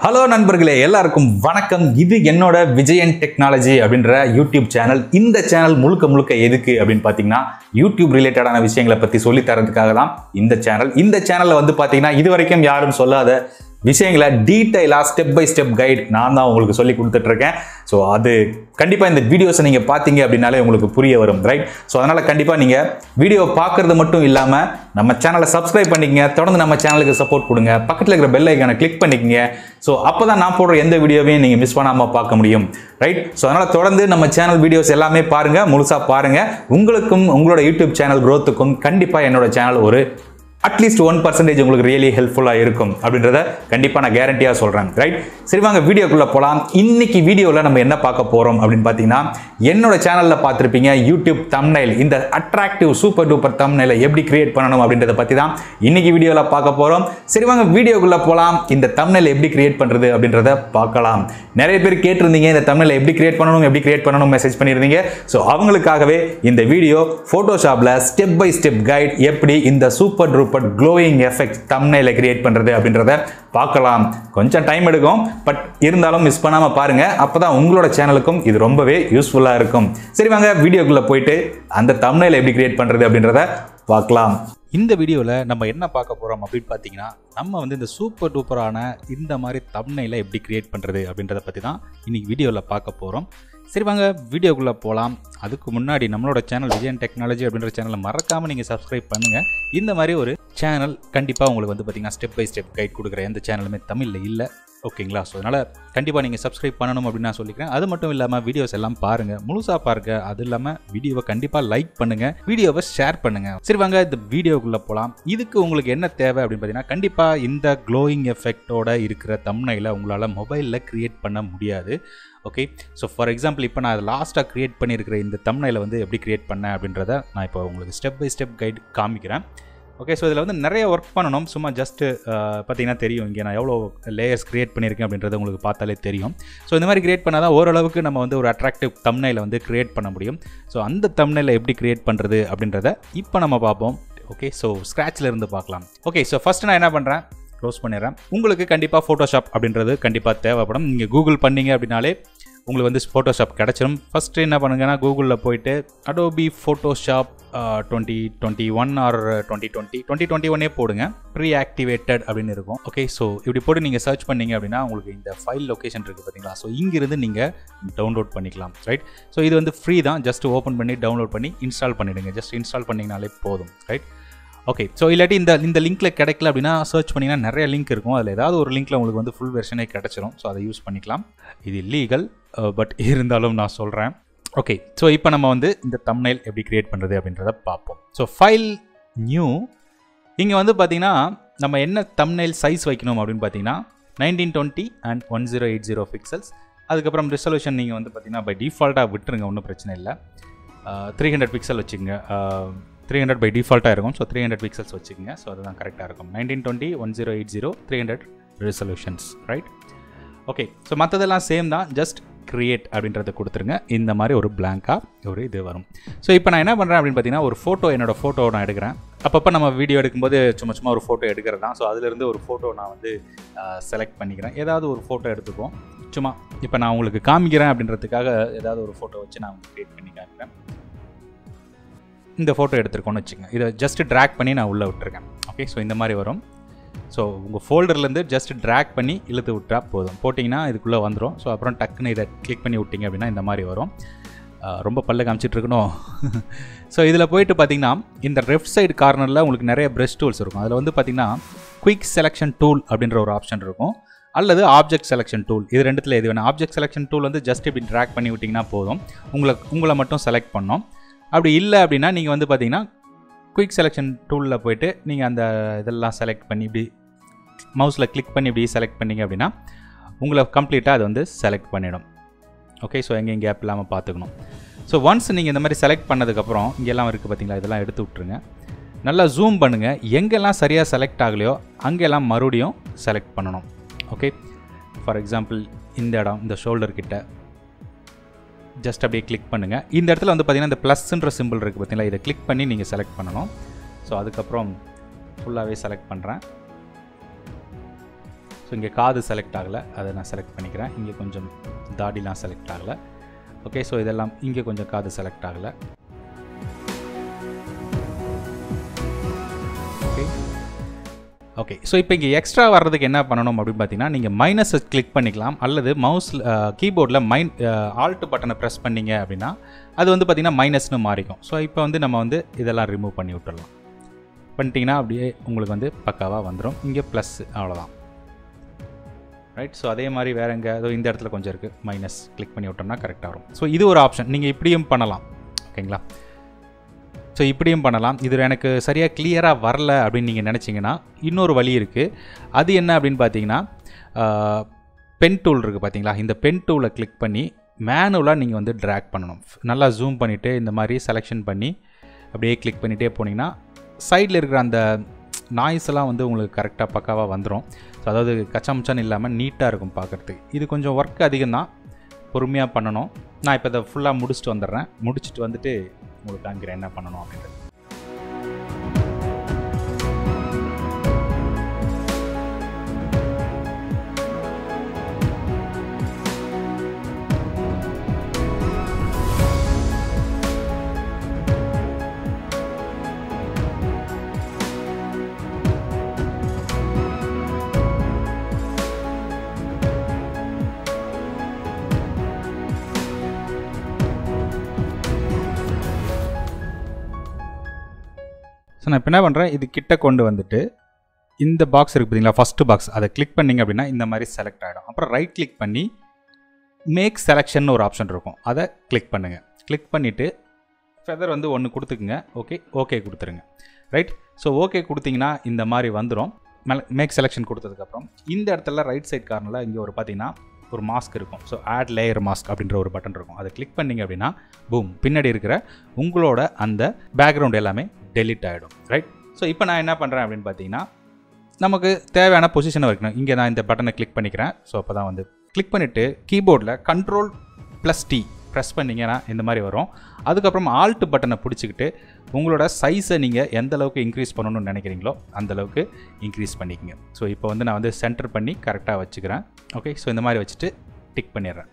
hello நண்பர்களே எல்லாருக்கும் வணக்கம் இது என்னோட விஜயன் டெக்னாலஜி அப்படின்ற யூடியூப் சேனல் இந்த சேனல் முழுக்க முழுக்க எதுக்கு அப்படின்னு பார்த்தீங்கன்னா யூடியூப் ரிலேட்டடான விஷயங்களை பற்றி சொல்லி தரதுக்காக தான் இந்த சேனல் இந்த சேனலில் வந்து பார்த்தீங்கன்னா இது வரைக்கும் யாரும் சொல்லாத விஷயங்களை டீட்டெயிலாக ஸ்டெப் பை ஸ்டெப் கைட் நான் தான் உங்களுக்கு சொல்லி கொடுத்துட்ருக்கேன் ஸோ அது கண்டிப்பாக இந்த வீடியோஸை நீங்கள் பார்த்தீங்க அப்படின்னாலே உங்களுக்கு புரிய வரும் ரைட் ஸோ அதனால் கண்டிப்பாக நீங்கள் வீடியோ பார்க்குறது மட்டும் இல்லாமல் நம்ம சேனலை சப்ஸ்கிரைப் பண்ணிக்கங்க தொடர்ந்து நம்ம சேனலுக்கு சப்போர்ட் கொடுங்க பக்கத்தில் இருக்கிற பெல் ஐக்கானை கிளிக் பண்ணிக்கங்க ஸோ அப்போ தான் நான் போடுற எந்த வீடியோவையும் நீங்கள் மிஸ் பண்ணாமல் பார்க்க முடியும் ரைட் ஸோ அதனால் தொடர்ந்து நம்ம சேனல் வீடியோஸ் எல்லாமே பாருங்கள் முழுசாக பாருங்கள் உங்களுக்கும் உங்களோட யூடியூப் சேனல் க்ரோத்துக்கும் கண்டிப்பாக என்னோட சேனல் ஒரு அட்லீஸ்ட் ஒன் பர்சன்டேஜ் உங்களுக்கு ரியலி ஹெல்ப்ஃபுல்லாக இருக்கும் அப்படின்றத கண்டிப்பாக நான் கேரண்டியாக சொல்கிறேன் ரைட் சரி வாங்க வீடியோக்குள்ளே போகலாம் இன்னைக்கு வீடியோவில் நம்ம என்ன பார்க்க போகிறோம் அப்படின்னு பார்த்தீங்கன்னா என்னோட சேனலில் பார்த்துருப்பீங்க யூடியூப் தம்னைல் இந்த அட்ராக்டிவ் சூப்பர் டூப்பர் தம்னைலை எப்படி கிரியேட் பண்ணணும் அப்படின்றத பற்றி தான் இன்னைக்கு வீடியோவில் பார்க்க போகிறோம் சரி வாங்க வீடியோக்குள்ளே போகலாம் இந்த தம்னைல் எப்படி கிரியேட் பண்ணுறது அப்படின்றத பார்க்கலாம் நிறைய பேர் கேட்டிருந்தீங்க இந்த தம்னைலை எப்படி கிரியேட் பண்ணணும் எப்படி கிரியேட் பண்ணணும் மெசேஜ் பண்ணியிருந்தீங்க ஸோ அவங்களுக்காகவே இந்த வீடியோ ஃபோட்டோஷாப்பில் ஸ்டெப் பை ஸ்டெப் கைட் எப்படி இந்த சூப்பர் டூப்பர் க்ளோயிங் எஃபெக்ட் தம்னைல கிரியேட் பண்ணுறது அப்படின்றத பார்க்கலாம் கொஞ்சம் டைம் எடுக்கும் பட் இருந்தாலும் மிஸ் பண்ணாமல் பாருங்கள் அப்போ தான் உங்களோட சேனலுக்கும் இது ரொம்பவே யூஸ்ஃபுல்லாக இருக்கும் சரி வாங்க வீடியோக்குள்ளே போயிட்டு அந்த தம்னைல எப்படி கிரியேட் பண்ணுறது அப்படின்றத பார்க்கலாம் இந்த வீடியோவில் நம்ம என்ன பார்க்க போகிறோம் அப்படின்னு பார்த்தீங்கன்னா நம்ம வந்து இந்த சூப்பர் டூப்பரான இந்த மாதிரி தம்னைல எப்படி கிரியேட் பண்ணுறது அப்படின்றத பற்றி தான் இன்னைக்கு வீடியோவில் பார்க்க போகிறோம் சரி வாங்க வீடியோக்குள்ளே போகலாம் அதுக்கு முன்னாடி நம்மளோட சேனல் விஜயன் டெக்னாலஜி அப்படின்ற சேனலை மறக்காமல் நீங்கள் சப்ஸ்கிரைப் பண்ணுங்கள் இந்த மாதிரி ஒரு சேனல் கண்டிப்பாக உங்களுக்கு வந்து பார்த்தீங்கன்னா ஸ்டெப் பை ஸ்டெப் கைட் கொடுக்குற எந்த சேனலுமே தமிழில் இல்லை ஓகேங்களா ஸோ அதனால் கண்டிப்பாக நீங்கள் சப்ஸ்கிரைப் பண்ணணும் அப்படின்னு நான் சொல்லிக்கிறேன் அது மட்டும் இல்லாமல் வீடியோஸ் எல்லாம் பாருங்கள் முழுசாக பாருங்க அது இல்லாமல் வீடியோவை கண்டிப்பாக லைக் பண்ணுங்கள் வீடியோவை ஷேர் பண்ணுங்கள் சரி வாங்க இந்த வீடியோக்குள்ளே போகலாம் இதுக்கு உங்களுக்கு என்ன தேவை அப்படின்னு பார்த்தீங்கன்னா கண்டிப்பாக இந்த க்ளோயிங் எஃபெக்டோட இருக்கிற தம்னையில் உங்களால் மொபைலில் க்ரியேட் பண்ண முடியாது ஓகே ஸோ ஃபார் எக்ஸாம்பிள் இப்போ நான் லாஸ்ட்டாக க்ரியேட் பண்ணியிருக்கிற இந்த தம்னையில் வந்து எப்படி க்ரியேட் பண்ணேன் அப்படின்றத நான் இப்போ உங்களுக்கு ஸ்டெப் பை ஸ்டெப் கைட் காமிக்கிறேன் ஓகே ஸோ இதில் வந்து நிறைய ஒர்க் பண்ணணும் சும்மா ஜஸ்ட்டு பார்த்தீங்கன்னா தெரியும் இங்கே நான் எவ்வளோ லேயர்ஸ் க்ரியேட் பண்ணியிருக்கேன் அப்படின்றது உங்களுக்கு பார்த்தாலே தெரியும் ஸோ இந்த மாதிரி க்ரியேட் பண்ணால் தான் ஓரளவுக்கு நம்ம வந்து ஒரு அட்ராக்டிவ் தம்னையில் வந்து க்ரியேட் பண்ண முடியும் ஸோ அந்த தம்னையில் எப்படி க்ரியேட் பண்ணுறது அப்படின்றத இப்போ நம்ம பார்ப்போம் ஓகே ஸோ ஸ்க்ராட்சில் இருந்து பார்க்கலாம் ஓகே ஸோ ஃபஸ்ட்டு நான் என்ன பண்ணுறேன் க்ளோஸ் பண்ணிடுறேன் உங்களுக்கு கண்டிப்பாக ஃபோட்டோஷாப் அப்படின்றது கண்டிப்பாக தேவைப்படும் நீங்கள் கூகுள் பண்ணீங்க அப்படின்னாலே உங்களுக்கு வந்து ஃபோட்டோஷாப் கிடச்சிரும் ஃபஸ்ட்டு என்ன பண்ணுங்கன்னா கூகுளில் போயிட்டு Adobe Photoshop twenty twenty one or twenty twenty twenty twenty ஒன்னே போடுங்க ப்ரீ ஆக்டிவேட்டட் அப்படின்னு இருக்கும் ஓகே ஸோ இப்படி போட்டு நீங்கள் சர்ச் பண்ணீங்க அப்படின்னா உங்களுக்கு இந்த ஃபைல் லொக்கேஷன் இருக்குது பார்த்தீங்களா ஸோ இங்கிருந்து நீங்கள் டவுன்லோட் பண்ணிக்கலாம் ரைட் ஸோ இது வந்து ஃப்ரீ தான் ஜஸ்ட் ஓப்பன் பண்ணி டவுன்லோட் பண்ணி இன்ஸ்டால் பண்ணிவிடுங்க ஜஸ்ட் இன்ஸ்டால் பண்ணிங்கனாலே போதும் ரைட் ஓகே ஸோ இல்லாட்டி இந்த இந்த லிங்க்கில் கிடைக்கல அப்படின்னா சர்ச் பண்ணிங்கன்னா நிறைய லிங்க் இருக்கும் அதில் ஏதாவது ஒரு லிங்க்கில் உங்களுக்கு வந்து ஃபுல் வெர்ஷனே கிடச்சிரும் ஸோ அதை யூஸ் பண்ணிக்கலாம் இது லீகல் பட் இருந்தாலும் நான் சொல்கிறேன் ஓகே ஸோ இப்போ நம்ம வந்து இந்த தம்னைல் எப்படி க்ரியேட் பண்ணுறது அப்படின்றத பார்ப்போம் ஸோ ஃபைல் நியூ இங்கே வந்து பார்த்தீங்கன்னா நம்ம என்ன தம்னைல் சைஸ் வைக்கணும் அப்படின்னு பார்த்தீங்கன்னா nineteen twenty and one zero eight zero pixels அதுக்கப்புறம் ரிசல்யூஷன் நீங்கள் வந்து பார்த்தீங்கன்னா பை டிஃபால்ட்டாக விட்டுருங்க ஒன்றும் பிரச்சனை இல்லை த்ரீ ஹண்ட்ரட் பிக்சல் வச்சுக்கோங்க த்ரீ ஹண்ட்ரட் பை டிஃபால்ட்டாக இருக்கும் ஸோ த்ரீ ஹண்ட்ரட் பிக்சல்ஸ் வச்சுக்கோங்க ஸோ அதுதான் கரெக்டாக இருக்கும் nineteen twenty one zero eight zero three hundred resolutions right okay so மற்றதெல்லாம் சேம் தான் ஜஸ்ட் க்ரியேட் அப்படின்றத கொடுத்துருங்க இந்த மாதிரி ஒரு பிளாங்காக ஒரு இது வரும் ஸோ இப்போ நான் என்ன பண்ணுறேன் அப்படின்னு பார்த்தீங்கன்னா ஒரு ஃபோட்டோ என்னோடய ஃபோட்டோ நான் எடுக்கிறேன் அப்பப்போ நம்ம வீடியோ எடுக்கும்போது சும்மா சும்மா ஒரு ஃபோட்டோ எடுக்கிறது தான் ஸோ அதுலேருந்து ஒரு ஃபோட்டோ நான் வந்து செலக்ட் பண்ணிக்கிறேன் ஏதாவது ஒரு ஃபோட்டோ எடுத்துப்போம் சும்மா இப்போ நான் உங்களுக்கு காமிக்கிறேன் அப்படின்றதுக்காக ஏதாவது ஒரு ஃபோட்டோ வச்சு நான் க்ரியேட் பண்ணி காமிக்கிறேன் இந்த ஃபோட்டோ எடுத்துருக்கோன்னு வச்சுக்கோங்க இதை ஜஸ்ட் ட்ராக் பண்ணி நான் உள்ளே விட்டுருக்கேன் ஓகே ஸோ இந்த மாதிரி வரும் ஸோ உங்கள் ஃபோல்டர்லேருந்து ஜஸ்ட் ட்ராக் பண்ணி இழுத்து விட்டா போதும் போட்டிங்கன்னா இதுக்குள்ளே வந்துடும் ஸோ அப்புறம் டக்குன்னு இதை கிளிக் பண்ணி விட்டிங்க அப்படின்னா இந்த மாதிரி வரும் ரொம்ப பல்ல காமிச்சிட்டு இருக்கணும் ஸோ இதில் போயிட்டு பார்த்தீங்கன்னா இந்த லெஃப்ட் சைடு கார்னரில் உங்களுக்கு நிறைய ப்ரெஷ் டூல்ஸ் இருக்கும் அதில் வந்து பார்த்தீங்கன்னா குயிக் செலெக்ஷன் டூல் அப்படின்ற ஒரு ஆப்ஷன் இருக்கும் அல்லது ஆப்ஜெக்ட் செலெக்ஷன் டூல் இது ரெண்டுத்தில் எது வேணும் ஆப்ஜெக்ட் செலெக்ஷன் டூல் வந்து ஜஸ்ட் இப்படி ட்ராக் பண்ணி விட்டிங்கன்னா போதும் உங்களை உங்களை மட்டும் செலக்ட் பண்ணோம் அப்படி இல்லை அப்படின்னா நீங்கள் வந்து பார்த்தீங்கன்னா குயிக் செலெக்ஷன் டூலில் போயிட்டு நீங்கள் அந்த இதெல்லாம் செலக்ட் பண்ணி இப்படி மவுஸில் கிளிக் பண்ணி இப்படி செலக்ட் பண்ணிங்க அப்படின்னா உங்களை கம்ப்ளீட்டாக அது வந்து செலக்ட் பண்ணிடும் ஓகே ஸோ எங்கேயும் கேப் இல்லாமல் பார்த்துக்கணும் ஸோ ஒன்ஸ் நீங்கள் இந்த மாதிரி செலக்ட் பண்ணதுக்கப்புறம் இங்கெல்லாம் இருக்குது பார்த்தீங்களா இதெல்லாம் எடுத்து விட்ருங்க நல்லா ஜூம் பண்ணுங்கள் எங்கெல்லாம் சரியாக செலக்ட் ஆகலையோ அங்கெல்லாம் மறுபடியும் செலக்ட் பண்ணணும் ஓகே ஃபார் எக்ஸாம்பிள் இந்த இடம் இந்த ஷோல்டர் கிட்ட ஜஸ்ட் அப்படியே கிளிக் பண்ணுங்கள் இந்த இடத்துல வந்து பார்த்தீங்கன்னா இந்த ப்ளஸ்ன்ற சிம்பிள் இருக்குது பார்த்தீங்களா இதை கிளிக் பண்ணி நீங்கள் செலக்ட் பண்ணணும் ஸோ அதுக்கப்புறம் ஃபுல்லாகவே செலக்ட் பண்ணுறேன் ஸோ இங்கே காது செலக்ட் ஆகலை அதை நான் செலக்ட் பண்ணிக்கிறேன் இங்கே கொஞ்சம் தாடிலாம் செலக்ட் ஆகலை ஓகே ஸோ இதெல்லாம் இங்கே கொஞ்சம் காது செலக்ட் ஆகலை ஓகே ஓகே ஸோ இப்போ இங்கே எக்ஸ்ட்ரா வர்றதுக்கு என்ன பண்ணணும் அப்படின்னு பார்த்தீங்கன்னா நீங்கள் மைனஸை கிளிக் பண்ணிக்கலாம் அல்லது மவுஸ் கீபோர்டில் மைன் ஆல்ட் பட்டனை ப்ரெஸ் பண்ணீங்க அப்படின்னா அது வந்து பார்த்திங்கன்னா மைனஸ்னு மாறிக்கும் ஸோ இப்போ வந்து நம்ம வந்து இதெல்லாம் ரிமூவ் பண்ணி விட்டுறலாம் பண்ணிட்டீங்கன்னா அப்படியே உங்களுக்கு வந்து பக்காவாக வந்துடும் இங்கே ப்ளஸ் அவ்வளோதான் ரைட் ஸோ அதே மாதிரி வேறு எங்கே அதோ இந்த இடத்துல கொஞ்சம் இருக்குது மைனஸ் கிளிக் பண்ணி விட்டோம்னா கரெக்டாக வரும் ஸோ இது ஒரு ஆப்ஷன் நீங்கள் இப்படியும் பண்ணலாம் ஓகேங்களா ஸோ இப்படியும் பண்ணலாம் இது எனக்கு சரியாக கிளியராக வரல அப்படின்னு நீங்கள் நினச்சிங்கன்னா இன்னொரு வழி இருக்குது அது என்ன அப்படின்னு பார்த்தீங்கன்னா பென் டூல் இருக்குது பார்த்தீங்களா இந்த பென் டூலை கிளிக் பண்ணி மேனுவலாக நீங்கள் வந்து ட்ராக் பண்ணணும் நல்லா ஜூம் பண்ணிவிட்டு இந்த மாதிரி செலெக்ஷன் பண்ணி அப்படியே கிளிக் பண்ணிகிட்டே போனீங்கன்னா சைடில் இருக்கிற அந்த நாய்ஸ் எல்லாம் வந்து உங்களுக்கு கரெக்டாக பக்காவாக வந்துடும் ஸோ அதாவது கச்சமச்சான்னு இல்லாமல் நீட்டாக இருக்கும் பார்க்குறதுக்கு இது கொஞ்சம் ஒர்க் அதிகம் தான் பொறுமையாக பண்ணணும் நான் இப்போ இதை ஃபுல்லாக முடிச்சுட்டு வந்துடுறேன் முடிச்சுட்டு வந்துட்டு உங்களுக்கு காமிக்கிறேன் என்ன பண்ணணும் அப்படின்றது ஸோ நான் இப்போ என்ன பண்ணுறேன் இது கிட்ட கொண்டு வந்துட்டு இந்த பாக்ஸ் இருக்குது பார்த்தீங்களா ஃபஸ்ட்டு பாக்ஸ் அதை கிளிக் பண்ணிங்க அப்படின்னா இந்த மாதிரி செலக்ட் ஆகிடும் அப்புறம் ரைட் கிளிக் பண்ணி மேக் செலெக்ஷன் ஒரு ஆப்ஷன் இருக்கும் அதை கிளிக் பண்ணுங்கள் கிளிக் பண்ணிவிட்டு ஃபெதர் வந்து ஒன்று கொடுத்துக்குங்க ஓகே ஓகே கொடுத்துருங்க ரைட் ஸோ ஓகே கொடுத்தீங்கன்னா இந்த மாதிரி வந்துடும் மேக் செலெக்ஷன் கொடுத்ததுக்கப்புறம் இந்த இடத்துல ரைட் சைட் கார்னரில் இங்கே ஒரு பார்த்தீங்கன்னா ஒரு மாஸ்க் இருக்கும் ஸோ ஆட் லேயர் மாஸ்க் அப்படின்ற ஒரு பட்டன் இருக்கும் அதை கிளிக் பண்ணிங்க அப்படின்னா பூம் பின்னாடி இருக்கிற உங்களோட அந்த பேக்ரவுண்ட் எல்லாமே டெலிட் ஆகிடும் ரைட் ஸோ இப்போ நான் என்ன பண்ணுறேன் அப்படின்னு பார்த்தீங்கன்னா நமக்கு தேவையான பொசிஷனை வைக்கணும் இங்கே நான் இந்த பட்டனை கிளிக் பண்ணிக்கிறேன் ஸோ அப்போ தான் வந்து கிளிக் பண்ணிவிட்டு கீபோர்டில் கண்ட்ரோல் ப்ளஸ் டி ப்ரெஸ் பண்ணிங்கன்னா இந்த மாதிரி வரும் அதுக்கப்புறம் ஆல்ட் பட்டனை பிடிச்சிக்கிட்டு உங்களோட சைஸை நீங்கள் எந்த அளவுக்கு இன்க்ரீஸ் பண்ணணும்னு நினைக்கிறீங்களோ அந்த அளவுக்கு இன்க்ரீஸ் பண்ணிக்கங்க ஸோ இப்போ வந்து நான் வந்து சென்டர் பண்ணி கரெக்டாக வச்சுக்கிறேன் ஓகே ஸோ இந்த மாதிரி வச்சுட்டு டிக் பண்ணிடுறேன்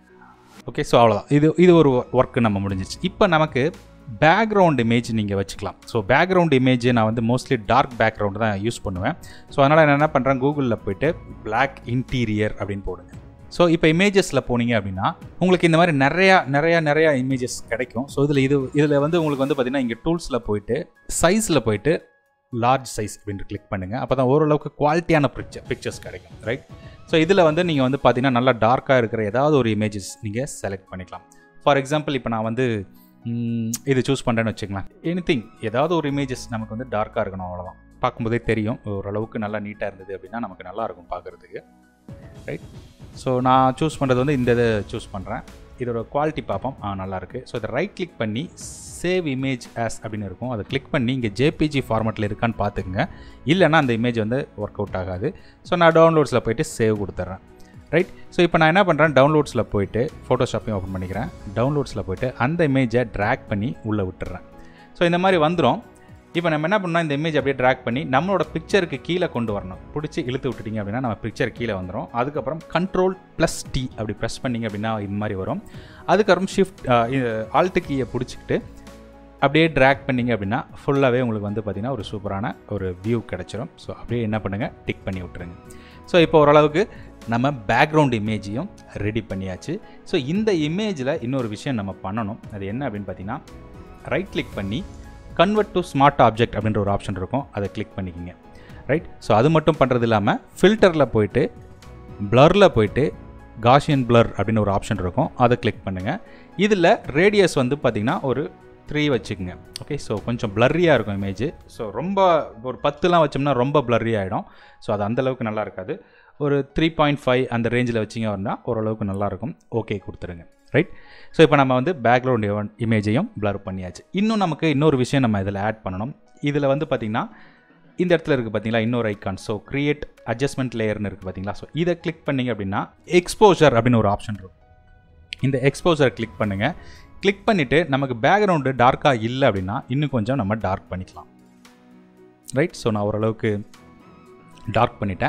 ஓகே ஸோ அவ்வளோதான் இது இது ஒரு ஒர்க்கு நம்ம முடிஞ்சிச்சு இப்போ நமக்கு பேக்ரவுண்ட் இமேஜ் நீங்கள் வச்சுக்கலாம் ஸோ பேக்ரவுண்ட் இமேஜ் நான் வந்து மோஸ்ட்லி டார்க் பேக்ரவுண்ட் தான் யூஸ் பண்ணுவேன் ஸோ அதனால் நான் என்ன பண்ணுறேன் கூகுளில் போயிட்டு பிளாக் இன்டீரியர் அப்படின்னு போடுங்க ஸோ இப்போ இமேஜஸில் போனீங்க அப்படின்னா உங்களுக்கு இந்த மாதிரி நிறையா நிறையா நிறையா இமேஜஸ் கிடைக்கும் ஸோ இதில் இது இதில் வந்து உங்களுக்கு வந்து பார்த்திங்கன்னா இங்கே டூல்ஸில் போயிட்டு சைஸில் போயிட்டு லார்ஜ் சைஸ் அப்படின்ட்டு கிளிக் பண்ணுங்கள் அப்போ தான் ஓரளவுக்கு குவாலிட்டியான பிக்சர் பிக்சர்ஸ் கிடைக்கும் ரைட் ஸோ இதில் வந்து நீங்கள் வந்து பார்த்தீங்கன்னா நல்லா டார்க்காக இருக்கிற ஏதாவது ஒரு இமேஜஸ் நீங்கள் செலக்ட் பண்ணிக்கலாம் ஃபார் எக்ஸாம்பிள் இப்போ நான் வந்து ம், இது சூஸ் பண்ணுறேன்னு வச்சுக்கலாம் எனி திங் ஏதாவது ஒரு இமேஜஸ் நமக்கு வந்து டார்க்காக இருக்கணும் அவ்வளோதான் பார்க்கும்போதே தெரியும் ஓரளவுக்கு நல்லா நீட்டாக இருந்தது அப்படின்னா நமக்கு நல்லா இருக்கும் பார்க்குறதுக்கு ரைட் ஸோ நான் சூஸ் பண்ணுறது வந்து இந்த இதை சூஸ் பண்ணுறேன் இதோட குவாலிட்டி பார்ப்போம் ஆ நல்லாயிருக்கு ஸோ இதை ரைட் கிளிக் பண்ணி சேவ் இமேஜ் ஆஸ் அப்படின்னு இருக்கும் அதை கிளிக் பண்ணி இங்கே ஜேபிஜி ஃபார்மேட்டில் இருக்கான்னு பார்த்துக்குங்க இல்லைன்னா அந்த இமேஜ் வந்து ஒர்க் அவுட் ஆகாது ஸோ நான் டவுன்லோட்ஸில் போயிட்டு சேவ் கொடுத்துட்றேன் ரைட் ஸோ இப்போ நான் என்ன பண்ணுறேன் டவுன்லோட்ஸில் போயிட்டு ஃபோட்டோஷாப்பையும் ஓப்பன் பண்ணிக்கிறேன் டவுன்லோட்ஸில் போயிட்டு அந்த இமேஜை ட்ராக் பண்ணி உள்ளே விட்டுறேன் ஸோ இந்த மாதிரி வந்துடும் இப்போ நம்ம என்ன பண்ணோம் இந்த இமேஜ் அப்படியே ட்ராக் பண்ணி நம்மளோட பிக்சருக்கு கீழே கொண்டு வரணும் பிடிச்சி இழுத்து விட்டுட்டீங்க அப்படின்னா நம்ம பிக்சர் கீழே வந்துடும் அதுக்கப்புறம் கண்ட்ரோல் ப்ளஸ் டி அப்படி ப்ரெஸ் பண்ணிங்க அப்படின்னா இது மாதிரி வரும் அதுக்கப்புறம் ஷிஃப்ட் ஆல்ட்டு கீயை பிடிச்சிக்கிட்டு அப்படியே ட்ராக் பண்ணிங்க அப்படின்னா ஃபுல்லாகவே உங்களுக்கு வந்து பார்த்திங்கன்னா ஒரு சூப்பரான ஒரு வியூ கிடச்சிரும் ஸோ அப்படியே என்ன பண்ணுங்கள் டிக் பண்ணி விட்டுருங்க ஸோ இப்போ ஓரளவுக்கு நம்ம பேக்ரவுண்ட் இமேஜையும் ரெடி பண்ணியாச்சு ஸோ இந்த இமேஜில் இன்னொரு விஷயம் நம்ம பண்ணணும் அது என்ன அப்படின்னு பார்த்தீங்கன்னா ரைட் கிளிக் பண்ணி கன்வெர்ட் டு ஸ்மார்ட் ஆப்ஜெக்ட் அப்படின்ற ஒரு ஆப்ஷன் இருக்கும் அதை கிளிக் பண்ணிக்கோங்க ரைட் ஸோ அது மட்டும் பண்ணுறது இல்லாமல் ஃபில்டரில் போயிட்டு பிளரில் போயிட்டு காஷியன் பிளர் அப்படின்னு ஒரு ஆப்ஷன் இருக்கும் அதை கிளிக் பண்ணுங்கள் இதில் ரேடியஸ் வந்து பார்த்திங்கன்னா ஒரு த்ரீ வச்சுக்கோங்க ஓகே ஸோ கொஞ்சம் பிளர்ரியாக இருக்கும் இமேஜ் ஸோ ரொம்ப ஒரு பத்துலாம் வச்சோம்னா ரொம்ப பிளர்ரி ஆகிடும் ஸோ அது அந்தளவுக்கு நல்லா இருக்காது ஒரு த்ரீ பாயிண்ட் ஃபைவ் அந்த ரேஞ்சில் வச்சிங்க அப்படின்னா ஓரளவுக்கு நல்லாயிருக்கும் ஓகே கொடுத்துருங்க ரைட் ஸோ இப்போ நம்ம வந்து பேக்ரவுண்ட் இமேஜையும் blur பண்ணியாச்சு இன்னும் நமக்கு இன்னொரு விஷயம் நம்ம இதில் ஆட் பண்ணணும் இதில் வந்து பார்த்திங்கன்னா இந்த இடத்துல இருக்குது பார்த்தீங்களா இன்னொரு ஐக்கான் ஸோ கிரியேட் அட்ஜஸ்ட்மெண்ட் லேயர்னு இருக்குது பார்த்தீங்களா ஸோ இதை கிளிக் பண்ணிங்க அப்படின்னா எக்ஸ்போஷர் அப்படின்னு ஒரு ஆப்ஷன் இருக்கும் இந்த எக்ஸ்போசரை கிளிக் பண்ணுங்கள் கிளிக் பண்ணிவிட்டு நமக்கு பேக்ரவுண்டு டார்க்காக இல்லை அப்படின்னா இன்னும் கொஞ்சம் நம்ம டார்க் பண்ணிக்கலாம் ரைட் ஸோ நான் ஓரளவுக்கு டார்க் பண்ணிட்டேன்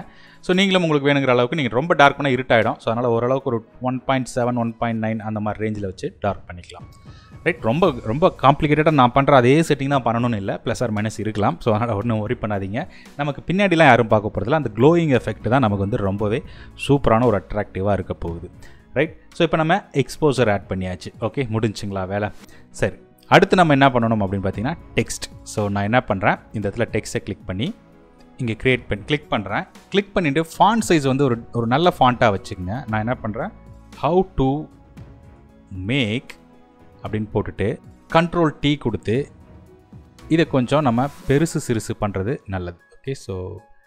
ஸோ நீங்களும் உங்களுக்கு வேணுங்கிற அளவுக்கு நீங்கள் ரொம்ப டார்க் பண்ணால் இருட்டாயிடும் ஸோ அதனால் ஓரளவுக்கு ஒரு one point seven one point nine அந்த மாதிரி ரேஞ்சில் வச்சு டார்க் பண்ணிக்கலாம் ரைட் ரொம்ப ரொம்ப காம்ப்ளிகேட்டடாக நான் பண்ணுற அதே செட்டிங் தான் பண்ணணும்னு இல்லை ப்ளஸ் ஆர் மைனஸ் இருக்கலாம் ஸோ அதனால் ஒன்றும் ஒரி பண்ணாதீங்க நமக்கு பின்னாடிலாம் யாரும் பார்க்க போகிறதில்ல அந்த க்ளோயிங் எஃபெக்ட் தான் நமக்கு வந்து ரொம்பவே சூப்பரான ஒரு அட்ராக்டிவாக இருக்க போகுது ரைட் ஸோ இப்போ நம்ம எக்ஸ்போசர் ஆட் பண்ணியாச்சு ஓகே முடிஞ்சுங்களா வேலை சரி அடுத்து நம்ம என்ன பண்ணணும் அப்படின்னு பார்த்தீங்கன்னா டெக்ஸ்ட் ஸோ நான் என்ன பண்ணுறேன் இந்த இடத்துல டெக்ஸ்ட்டை கிளிக் பண்ணி இங்கே க்ரியேட் பண்ணி கிளிக் பண்ணுறேன் கிளிக் பண்ணிவிட்டு ஃபாண்ட் சைஸ் வந்து ஒரு ஒரு நல்ல ஃபாண்ட்டாக வச்சுக்கோங்க நான் என்ன பண்ணுறேன் ஹவு டு மேக் அப்படின்னு போட்டுட்டு கண்ட்ரோல் டீ கொடுத்து இதை கொஞ்சம் நம்ம பெருசு சிறுசு பண்ணுறது நல்லது ஓகே ஸோ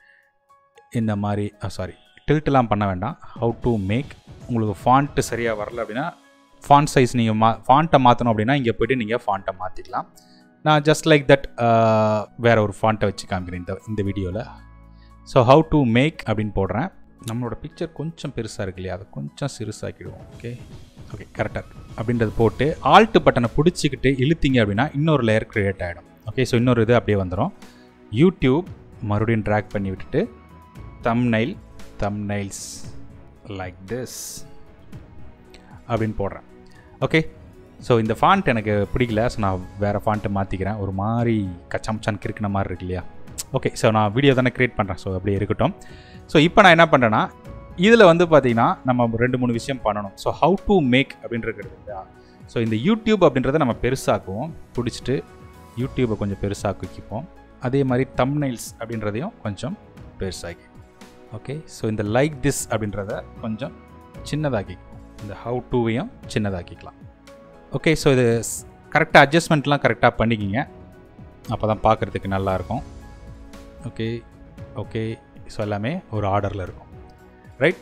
இந்த மாதிரி சாரி டில்ட்லாம் பண்ண வேண்டாம் ஹவு டு மேக் உங்களுக்கு ஃபாண்ட்டு சரியாக வரல அப்படின்னா ஃபாண்ட் சைஸ் நீங்கள் மா ஃபாண்ட்டை மாற்றணும் அப்படின்னா இங்கே போய்ட்டு நீங்கள் ஃபாண்ட்டை மாற்றிக்கலாம் நான் ஜஸ்ட் லைக் தட் வேறு ஒரு ஃபாண்ட்டை வச்சு காமிக்கிறேன் இந்த இந்த வீடியோவில் ஸோ ஹவு டு மேக் அப்படின்னு போடுறேன் நம்மளோட பிக்சர் கொஞ்சம் பெருசாக இருக்கு இல்லையா அதை கொஞ்சம் சிறுசாக்கிடுவோம் ஓகே ஓகே கரெக்டாக அப்படின்றது போட்டு ஆல்ட்டு பட்டனை பிடிச்சிக்கிட்டு இழுத்தீங்க அப்படின்னா இன்னொரு லேயர் க்ரியேட் ஆகிடும் ஓகே ஸோ இன்னொரு இது அப்படியே வந்துடும் யூடியூப் மறுபடியும் ட்ராக் பண்ணி விட்டுட்டு தம்னைல் தம்னைல்ஸ் லைக் திஸ் அப்படின்னு போடுறேன் ஓகே ஸோ இந்த ஃபாண்ட் எனக்கு பிடிக்கல ஸோ நான் வேறு ஃபாண்ட்டை மாற்றிக்கிறேன் ஒரு மாதிரி கச்சம்சான் கிறுக்கின மாதிரி இருக்கு இல்லையா ஓகே ஸோ நான் வீடியோ தானே க்ரியேட் பண்ணுறேன் ஸோ அப்படியே இருக்கட்டும் ஸோ இப்போ நான் என்ன பண்ணுறேன்னா இதில் வந்து பார்த்தீங்கன்னா நம்ம ரெண்டு மூணு விஷயம் பண்ணணும் ஸோ ஹவு டு மேக் அப்படின்றது இல்லையா ஸோ இந்த யூடியூப் அப்படின்றத நம்ம பெருசாக்குவோம் பிடிச்சிட்டு யூடியூப்பை கொஞ்சம் பெருசாக்கிப்போம் அதே மாதிரி தம்னைல்ஸ் அப்படின்றதையும் கொஞ்சம் பெருசாக்கி ஓகே ஸோ இந்த லைக் திஸ் அப்படின்றத கொஞ்சம் சின்னதாக்கிக்குவோம் இந்த ஹவு டூவையும் சின்னதாக்கிக்கலாம் ஓகே ஸோ இது கரெக்டாக அட்ஜஸ்ட்மெண்ட்லாம் கரெக்டாக பண்ணிக்கிங்க அப்போ தான் பார்க்குறதுக்கு நல்லாயிருக்கும் ஓகே ஓகே ஸோ எல்லாமே ஒரு ஆர்டரில் இருக்கும் ரைட்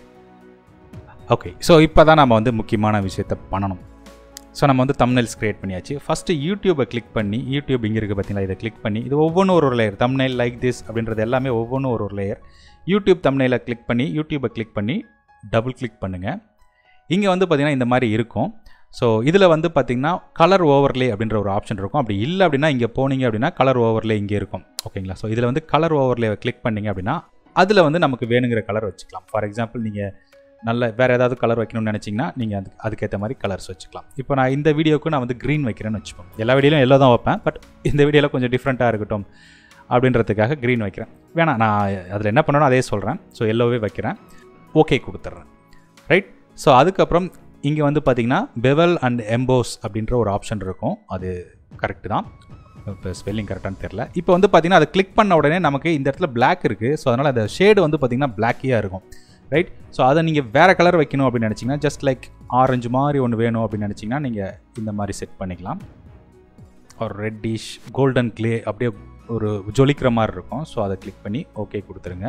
ஓகே ஸோ இப்போ தான் நம்ம வந்து முக்கியமான விஷயத்த பண்ணணும் ஸோ நம்ம வந்து தம்னைல்ஸ் க்ரியேட் பண்ணியாச்சு ஃபஸ்ட்டு யூடியூப்பை கிளிக் பண்ணி யூடியூப் இங்கே இருக்குது பார்த்தீங்களா இதை கிளிக் பண்ணி இது ஒவ்வொன்றும் ஒரு ஒரு லேயர் தம்னைல் லைக் திஸ் அப்படின்றது எல்லாமே ஒவ்வொன்றும் ஒரு ஒரு லேயர் யூடியூப் தம்னைலை கிளிக் பண்ணி யூடியூப்பை கிளிக் பண்ணி டபுள் கிளிக் பண்ணுங்கள் இங்கே வந்து பார்த்திங்கன்னா இந்த மாதிரி இருக்கும் ஸோ இதில் வந்து பார்த்திங்கன்னா கலர் ஓவர்லே அப்படின்ற ஒரு ஆப்ஷன் இருக்கும் அப்படி இல்லை அப்படின்னா இங்கே போனீங்க அப்படின்னா கலர் ஓவர்லே இங்கே இருக்கும் ஓகேங்களா ஸோ இதில் வந்து கலர் ஓவர்லேவை கிளிக் பண்ணிங்க அப்படின்னா அதில் வந்து நமக்கு வேணுங்கிற கலர் வச்சுக்கலாம் ஃபார் எக்ஸாம்பிள் நீங்கள் நல்ல வேறு ஏதாவது கலர் வைக்கணும்னு நினச்சிங்கன்னா நீங்கள் அதுக்கு அதுக்கேற்ற மாதிரி கலர்ஸ் வச்சுக்கலாம் இப்போ நான் இந்த வீடியோக்கு நான் வந்து க்ரீன் வைக்கிறேன்னு வச்சுப்போம் எல்லா வீடியோலையும் எல்லோ தான் வைப்பேன் பட் இந்த வீடியோவில் கொஞ்சம் டிஃப்ரெண்ட்டாக இருக்கட்டும் அப்படின்றதுக்காக க்ரீன் வைக்கிறேன் வேணாம் நான் அதில் என்ன பண்ணணும் அதே சொல்கிறேன் ஸோ எல்லோவே வைக்கிறேன் ஓகே கொடுத்துட்றேன் ரைட் ஸோ அதுக்கப்புறம் இங்கே வந்து பார்த்தீங்கன்னா பெவல் அண்ட் எம்போஸ் அப்படின்ற ஒரு ஆப்ஷன் இருக்கும் அது கரெக்டு தான் இப்போ ஸ்பெல்லிங் கரெக்டானு தெரில இப்போ வந்து பார்த்தீங்கன்னா அதை கிளிக் பண்ண உடனே நமக்கு இந்த இடத்துல பிளாக் இருக்குது ஸோ அதனால் அந்த ஷேடு வந்து பார்த்தீங்கன்னா பிளாக்கியாக இருக்கும் ரைட் ஸோ அதை நீங்கள் வேறு கலர் வைக்கணும் அப்படின்னு நினச்சிங்கன்னா ஜஸ்ட் லைக் ஆரஞ்சு மாதிரி ஒன்று வேணும் அப்படின்னு நினச்சிங்கன்னா நீங்கள் இந்த மாதிரி செட் பண்ணிக்கலாம் ஒரு ரெட்டிஷ் கோல்டன் க்ளே அப்படியே ஒரு ஜொலிக்கிற மாதிரி இருக்கும் ஸோ அதை கிளிக் பண்ணி ஓகே கொடுத்துருங்க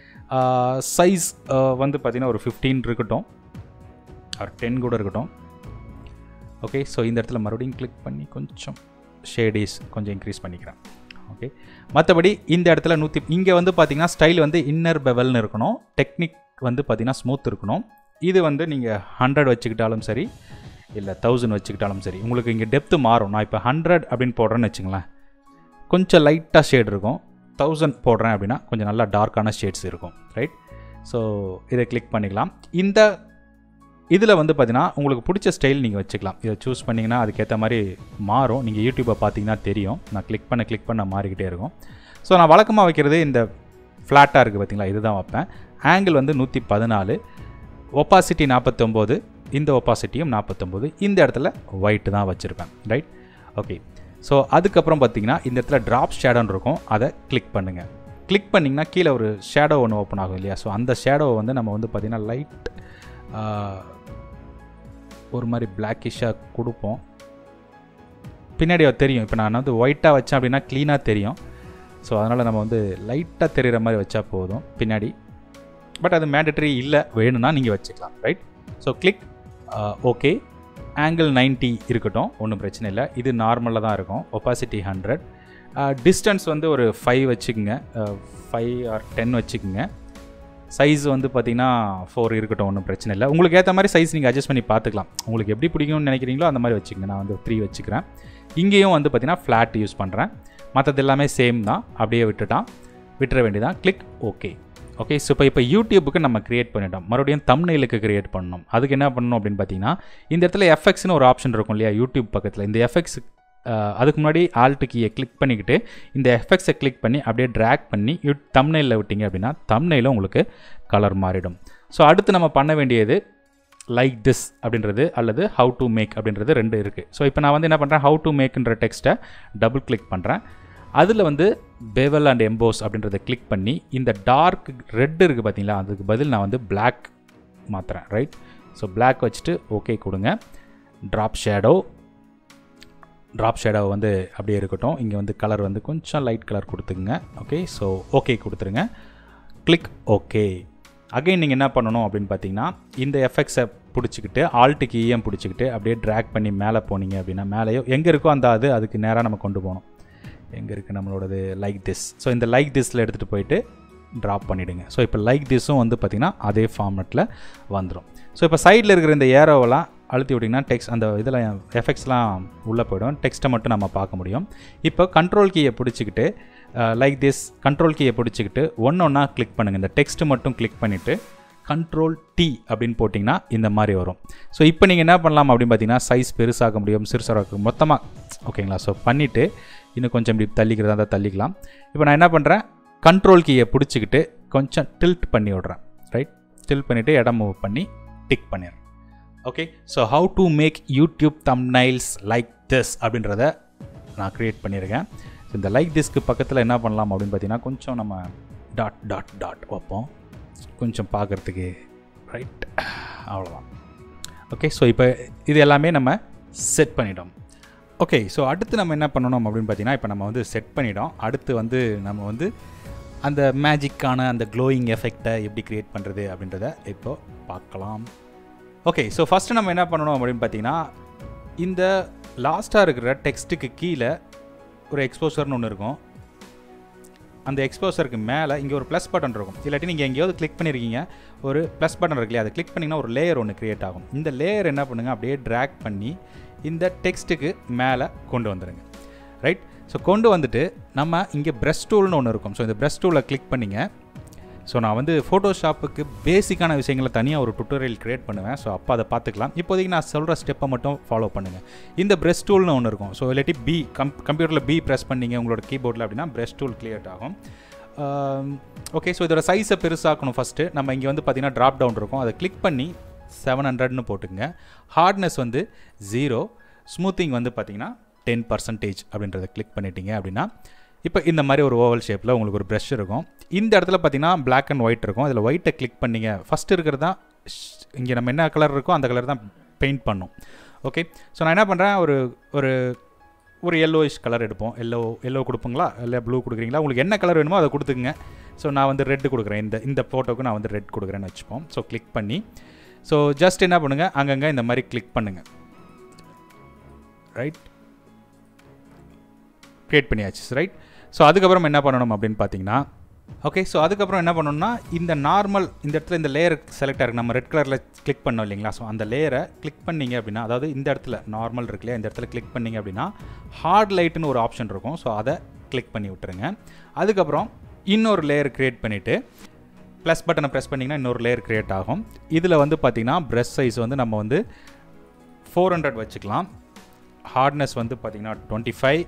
சைஸ் வந்து பார்த்திங்கன்னா ஒரு ஃபிஃப்டீன் இருக்கட்டும் ஒரு டென் கூட இருக்கட்டும் ஓகே ஸோ இந்த இடத்துல மறுபடியும் கிளிக் பண்ணி கொஞ்சம் ஷேடிஸ் கொஞ்சம் இன்க்ரீஸ் பண்ணிக்கிறேன் ஓகே மற்றபடி இந்த இடத்துல நூற்றி இங்கே வந்து பார்த்தீங்கன்னா ஸ்டைல் வந்து இன்னர் பெவல்னு இருக்கணும் டெக்னிக் வந்து பார்த்தீங்கன்னா ஸ்மூத் இருக்கணும் இது வந்து நீங்கள் ஹண்ட்ரட் வச்சுக்கிட்டாலும் சரி இல்லை தௌசண்ட் வச்சுக்கிட்டாலும் சரி உங்களுக்கு இங்கே டெப்த்து மாறும் நான் இப்போ ஹண்ட்ரட் அப்படின்னு போடுறேன்னு வச்சுங்களேன் கொஞ்சம் லைட்டாக ஷேட் இருக்கும் தௌசண்ட் போடுறேன் அப்படின்னா கொஞ்சம் நல்லா டார்க்கான ஷேட்ஸ் இருக்கும் ரைட் ஸோ இதை கிளிக் பண்ணிக்கலாம் இந்த இதில் வந்து பார்த்தீங்கன்னா உங்களுக்கு பிடிச்ச ஸ்டைல் நீங்கள் வச்சுக்கலாம் இதை சூஸ் பண்ணிங்கன்னா அதுக்கேற்ற மாதிரி மாறும் நீங்கள் யூடியூப்பை பார்த்தீங்கன்னா தெரியும் நான் கிளிக் பண்ண கிளிக் பண்ண மாறிக்கிட்டே இருக்கும் ஸோ நான் வழக்கமாக வைக்கிறது இந்த ஃப்ளாட்டாக இருக்குது பார்த்தீங்களா இதுதான் வைப்பேன் ஆங்கிள் வந்து நூற்றி பதினாலு ஒப்பாசிட்டி நாற்பத்தொம்போது இந்த ஒப்பாசிட்டியும் நாற்பத்தொம்போது இந்த இடத்துல ஒயிட்டு தான் வச்சுருப்பேன் ரைட் ஓகே ஸோ அதுக்கப்புறம் பார்த்தீங்கன்னா இந்த இடத்துல ட்ராப் ஷேடோன்னு இருக்கும் அதை கிளிக் பண்ணுங்கள் கிளிக் பண்ணிங்கன்னா கீழே ஒரு ஷேடோ ஒன்று ஓப்பன் ஆகும் இல்லையா ஸோ அந்த ஷேடோவை வந்து நம்ம வந்து பார்த்திங்கன்னா லைட் ஒரு மாதிரி பிளாக்கிஷாக கொடுப்போம் பின்னாடி தெரியும் இப்போ நான் வந்து ஒயிட்டாக வச்சேன் அப்படின்னா க்ளீனாக தெரியும் ஸோ அதனால் நம்ம வந்து லைட்டாக தெரிகிற மாதிரி வச்சா போதும் பின்னாடி பட் அது மேண்டட்ரி இல்லை வேணும்னா நீங்கள் வச்சுக்கலாம் right so click okay angle ninety இருக்கட்டும் ஒன்றும் பிரச்சனை இல்லை இது நார்மலாக தான் இருக்கும் ஒப்பாசிட்டி ஹண்ட்ரட் டிஸ்டன்ஸ் வந்து ஒரு ஃபைவ் வச்சுக்கோங்க ஃபைவ் ஆர் டென் வச்சுக்கோங்க சைஸ் வந்து பார்த்தீங்கன்னா ஃபோர் இருக்கட்டும் ஒன்றும் பிரச்சனை இல்லை உங்களுக்கு ஏற்ற மாதிரி சைஸ் நீங்கள் அட்ஜஸ்ட் பண்ணி பார்த்துக்கலாம் உங்களுக்கு எப்படி பிடிக்கும்னு நினைக்கிறீங்களோ அந்த மாதிரி வச்சுக்கோங்க நான் வந்து த்ரீ வச்சுக்கிறேன் இங்கேயும் வந்து பார்த்தீங்கன்னா ஃப்ளாட் யூஸ் பண்ணுறேன் மற்றது எல்லாமே சேம் தான் அப்படியே விட்டுட்டான் விட்டுற வேண்டியதான் கிளிக் ஓகே ஓகே ஸோ இப்போ இப்போ யூடியூபுக்கு நம்ம கிரியேட் பண்ணிட்டோம் மறுபடியும் தம்னைலுக்கு கிரியேட் பண்ணணும் அதுக்கு என்ன பண்ணணும் அப்படின்னு பார்த்தீங்கன்னா இந்த இடத்துல எஃப்எக்ஸ்னு ஒரு ஆப்ஷன் இருக்கும் இல்லையா யூடியூப் பக்கத்தில் இந்த எஃப்எக்ஸ் அதுக்கு முன்னாடி ஆல்ட்டு கீயை கிளிக் பண்ணிக்கிட்டு இந்த எஃபெக்ட்ஸை கிளிக் பண்ணி அப்படியே ட்ராக் பண்ணி யூ தம்னைலில் விட்டீங்க அப்படின்னா தம்னைலும் உங்களுக்கு கலர் மாறிடும் ஸோ அடுத்து நம்ம பண்ண வேண்டியது லைக் திஸ் அப்படின்றது அல்லது ஹவு டு மேக் அப்படின்றது ரெண்டு இருக்குது ஸோ இப்போ நான் வந்து என்ன பண்ணுறேன் ஹவு டு மேக்ன்ற டெக்ஸ்ட்டை டபுள் கிளிக் பண்ணுறேன் அதில் வந்து பெவல் அண்ட் எம்போஸ் அப்படின்றத கிளிக் பண்ணி இந்த டார்க் ரெட் இருக்குது பார்த்தீங்களா அதுக்கு பதில் நான் வந்து Black மாற்றுறேன் ரைட் ஸோ Black வச்சுட்டு ஓகே கொடுங்க ட்ராப் ஷேடோ ட்ராப் ஷேடோ வந்து அப்படியே இருக்கட்டும் இங்கே வந்து கலர் வந்து கொஞ்சம் லைட் கலர் கொடுத்துக்குங்க ஓகே ஸோ ஓகே கொடுத்துருங்க கிளிக் ஓகே அகைன் நீங்கள் என்ன பண்ணணும் அப்படின்னு பார்த்தீங்கன்னா இந்த எஃபெக்ட்ஸை பிடிச்சிக்கிட்டு ஆல்ட்டுக்கு ஈஎம் பிடிச்சிக்கிட்டு அப்படியே ட்ராக் பண்ணி மேலே போனீங்க அப்படின்னா மேலேயோ எங்கே இருக்கோ அந்த அது அதுக்கு நேராக நம்ம கொண்டு போகணும் எங்கே இருக்குது நம்மளோடது லைக் திஸ் ஸோ இந்த லைக் திஸில் எடுத்துகிட்டு போயிட்டு ட்ராப் பண்ணிவிடுங்க ஸோ இப்போ லைக் திஸும் வந்து பார்த்திங்கன்னா அதே ஃபார்மெட்டில் வந்துடும் ஸோ இப்போ சைடில் இருக்கிற இந்த ஏரோவெல்லாம் அழுத்தி விட்டிங்கன்னா டெக்ஸ்ட் அந்த இதில் எஃபெக்ட்ஸ்லாம் உள்ளே போயிடும் டெக்ஸ்ட்டை மட்டும் நம்ம பார்க்க முடியும் இப்போ கண்ட்ரோல் கீயை பிடிச்சிக்கிட்டு லைக் திஸ் கண்ட்ரோல் கீயை பிடிச்சிக்கிட்டு ஒன்று ஒன்றா கிளிக் பண்ணுங்கள் இந்த டெக்ஸ்ட் மட்டும் கிளிக் பண்ணிவிட்டு கண்ட்ரோல் டி அப்படின்னு போட்டிங்கன்னா இந்த மாதிரி வரும் ஸோ இப்போ நீங்கள் என்ன பண்ணலாம் அப்படின்னு பார்த்தீங்கன்னா சைஸ் பெருசாக்க முடியும் சிறுசாக மொத்தமாக ஓகேங்களா ஸோ பண்ணிவிட்டு இன்னும் கொஞ்சம் இப்படி தள்ளிக்கிறதா இருந்தால் தள்ளிக்கலாம் இப்போ நான் என்ன பண்ணுறேன் கண்ட்ரோல் கீயை பிடிச்சிக்கிட்டு கொஞ்சம் டில்ட் பண்ணி விட்றேன் ரைட் டில்ட் பண்ணிவிட்டு இடம் மூவ் பண்ணி டிக் பண்ணிடுறேன் okay so how to make YouTube thumbnails like this அப்படின்றத நான் க்ரியேட் பண்ணியிருக்கேன் ஸோ இந்த லைக் திஸ்க்கு பக்கத்தில் என்ன பண்ணலாம் அப்படின்னு பார்த்தீங்கன்னா கொஞ்சம் நம்ம டாட் டாட் டாட் வைப்போம் கொஞ்சம் பார்க்குறதுக்கு ரைட் அவ்வளோதான் ஓகே ஸோ இப்போ இது எல்லாமே நம்ம செட் பண்ணிட்டோம் ஓகே ஸோ அடுத்து நம்ம என்ன பண்ணணும் அப்படின்னு பார்த்தீங்கன்னா இப்போ நம்ம வந்து செட் பண்ணிட்டோம் அடுத்து வந்து நம்ம வந்து அந்த மேஜிக்கான அந்த க்ளோயிங் எஃபெக்டை எப்படி க்ரியேட் பண்ணுறது அப்படின்றத இப்போ பார்க்கலாம் ஓகே ஸோ ஃபஸ்ட்டு நம்ம என்ன பண்ணணும் அப்படின்னு பார்த்தீங்கன்னா இந்த லாஸ்ட்டாக இருக்கிற டெக்ஸ்ட்டுக்கு கீழே ஒரு எக்ஸ்போசர்னு ஒன்று இருக்கும் அந்த எக்ஸ்போசருக்கு மேலே இங்கே ஒரு ப்ளஸ் பட்டன் இருக்கும் இல்லாட்டி நீங்கள் எங்கேயாவது கிளிக் பண்ணியிருக்கீங்க ஒரு ப்ளஸ் பட்டன் இருக்கு இல்லையா அதை கிளிக் பண்ணிங்கன்னா ஒரு லேயர் ஒன்று க்ரியேட் ஆகும் இந்த லேயர் என்ன பண்ணுங்கள் அப்படியே ட்ராக் பண்ணி இந்த டெக்ஸ்ட்டுக்கு மேலே கொண்டு வந்துடுங்க ரைட் ஸோ கொண்டு வந்துட்டு நம்ம இங்கே ப்ரெஷ் டூல்னு ஒன்று இருக்கும் ஸோ இந்த ப்ரெஷ் டூலை கிளிக் பண்ணிங்க ஸோ நான் வந்து ஃபோட்டோஷாப்புக்கு பேசிக்கான விஷயங்களை தனியாக ஒரு டுட்டோரியல் க்ரியேட் பண்ணுவேன் ஸோ அப்போ அதை பார்த்துக்கலாம் இப்போதைக்கு நான் சொல்கிற ஸ்டெப்பை மட்டும் ஃபாலோ பண்ணுங்கள் இந்த ப்ரெஷ் டூல்னு ஒன்று இருக்கும் ஸோ இல்லாட்டி பி கம் கம்ப்யூட்டரில் பி ப்ரெஸ் பண்ணீங்க உங்களோட கீபோர்டில் அப்படின்னா ப்ரெஷ் டூல் கிளியர் ஆகும் ஓகே ஸோ இதோட சைஸை பெருசாக்கணும் ஃபஸ்ட்டு நம்ம இங்கே வந்து பார்த்தீங்கன்னா ட்ராப் டவுன் இருக்கும் அதை கிளிக் பண்ணி செவன் ஹண்ட்ரட்னு போட்டுங்க ஹார்ட்னஸ் வந்து ஜீரோ ஸ்மூத்திங் வந்து பார்த்தீங்கன்னா டென் பர்சன்டேஜ் அப்படின்றத கிளிக் பண்ணிட்டீங்க அப்படின்னா இப்போ இந்த மாதிரி ஒரு ஓவல் ஷேப்பில் உங்களுக்கு ஒரு ப்ரஷ் இருக்கும் இந்த இடத்துல பார்த்தீங்கன்னா Black அண்ட் ஒயிட் இருக்கும் அதில் ஒயிட்டை கிளிக் பண்ணீங்க ஃபஸ்ட் இருக்கிறது தான் இங்கே நம்ம என்ன கலர் இருக்கோ அந்த கலர் தான் பெயிண்ட் பண்ணும் ஓகே ஸோ நான் என்ன பண்ணுறேன் ஒரு ஒரு ஒரு எல்லோயிஷ் கலர் எடுப்போம் எல்லோ எல்லோ கொடுப்பீங்களா இல்லை ப்ளூ கொடுக்குறீங்களா உங்களுக்கு என்ன கலர் வேணுமோ அதை கொடுத்துக்குங்க ஸோ நான் வந்து ரெட் கொடுக்குறேன் இந்த இந்த ஃபோட்டோக்கு நான் வந்து ரெட் கொடுக்குறேன்னு வச்சுப்போம் ஸோ கிளிக் பண்ணி ஸோ ஜஸ்ட் என்ன பண்ணுங்கள் அங்கங்கே இந்த மாதிரி கிளிக் பண்ணுங்கள் ரைட் க்ரியேட் பண்ணியாச்சு ரைட் ஸோ அதுக்கப்புறம் என்ன பண்ணணும் அப்படின்னு பார்த்தீங்கன்னா ஓகே ஸோ அதுக்கப்புறம் என்ன பண்ணணும்னா இந்த நார்மல் இந்த இடத்துல இந்த லேயர் செலக்ட் ஆகிருக்கு நம்ம ரெட் கலரில் கிளிக் பண்ணோம் இல்லைங்களா ஸோ அந்த லேயரை கிளிக் பண்ணீங்க அப்படின்னா அதாவது இந்த இடத்துல நார்மல் இருக்கு இல்லையா இந்த இடத்துல கிளிக் பண்ணீங்க அப்படின்னா ஹார்ட் லைட்னு ஒரு ஆப்ஷன் இருக்கும் ஸோ அதை கிளிக் பண்ணி விட்டுருங்க அதுக்கப்புறம் இன்னொரு லேயர் க்ரியேட் பண்ணிவிட்டு ப்ளஸ் பட்டனை ப்ரெஸ் பண்ணிங்கன்னா இன்னொரு லேயர் க்ரியேட் ஆகும் இதில் வந்து பார்த்திங்கன்னா ப்ரெஷ் சைஸ் வந்து நம்ம வந்து ஃபோர் ஹண்ட்ரட் வச்சுக்கலாம் ஹார்ட்னஸ் வந்து பார்த்திங்கன்னா டுவெண்ட்டி ஃபைவ்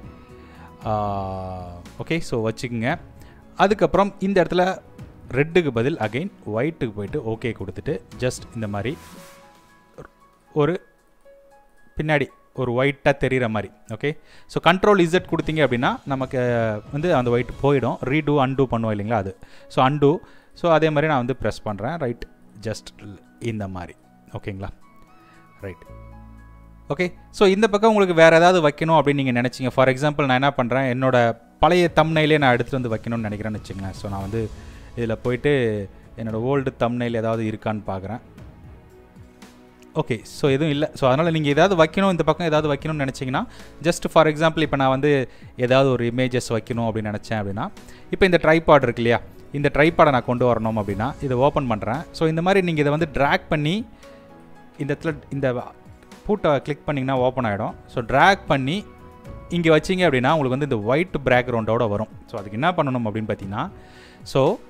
ஓகே ஸோ வச்சுக்கோங்க அதுக்கப்புறம் இந்த இடத்துல ரெட்டுக்கு பதில் அகைன் ஒயிட்டுக்கு போயிட்டு ஓகே கொடுத்துட்டு ஜஸ்ட் இந்த மாதிரி ஒரு பின்னாடி ஒரு ஒயிட்டாக தெரிகிற மாதிரி ஓகே ஸோ கண்ட்ரோல் இசட் கொடுத்தீங்க அப்படின்னா நமக்கு வந்து அந்த ஒயிட் போயிடும் ரீடூ அன்டூ பண்ணுவோம் இல்லைங்களா அது ஸோ அன்டூ ஸோ அதே மாதிரி நான் வந்து ப்ரெஸ் பண்ணுறேன் ரைட் ஜஸ்ட் இந்த மாதிரி ஓகேங்களா ரைட் ஓகே ஸோ இந்த பக்கம் உங்களுக்கு வேறு ஏதாவது வைக்கணும் அப்படின்னு நீங்கள் நினச்சிங்க ஃபார் எக்ஸாம்பிள் நான் என்ன பண்ணுறேன் என்னோட பழைய தம்னையிலே நான் எடுத்துகிட்டு வந்து வைக்கணும்னு நினைக்கிறேன்னு வச்சுங்களேன் ஸோ நான் வந்து இதில் போயிட்டு என்னோடய ஓல்டு தம்னைல் ஏதாவது இருக்கான்னு பார்க்குறேன் ஓகே ஸோ எதுவும் இல்லை ஸோ அதனால் நீங்கள் ஏதாவது வைக்கணும் இந்த பக்கம் ஏதாவது வைக்கணும்னு நினச்சிங்கன்னா ஜஸ்ட் ஃபார் எக்ஸாம்பிள் இப்போ நான் வந்து ஏதாவது ஒரு இமேஜஸ் வைக்கணும் அப்படின்னு நினச்சேன் அப்படின்னா இப்போ இந்த ட்ரைபாட் இருக்கு இல்லையா இந்த ட்ரைபாடை நான் கொண்டு வரணும் அப்படின்னா இதை ஓப்பன் பண்ணுறேன் ஸோ இந்த மாதிரி நீங்கள் இதை வந்து ட்ராக் பண்ணி இந்த இடத்துல இந்த பூட்டை கிளிக் பண்ணிங்கன்னா ஓப்பன் ஆகிடும் ஸோ ட்ராக் பண்ணி இங்கே வச்சிங்க அப்படின்னா உங்களுக்கு வந்து இந்த ஒயிட் பேக்ரவுண்டோட வரும் ஸோ அதுக்கு என்ன பண்ணணும் அப்படின்னு பார்த்தீங்கன்னா ஸோ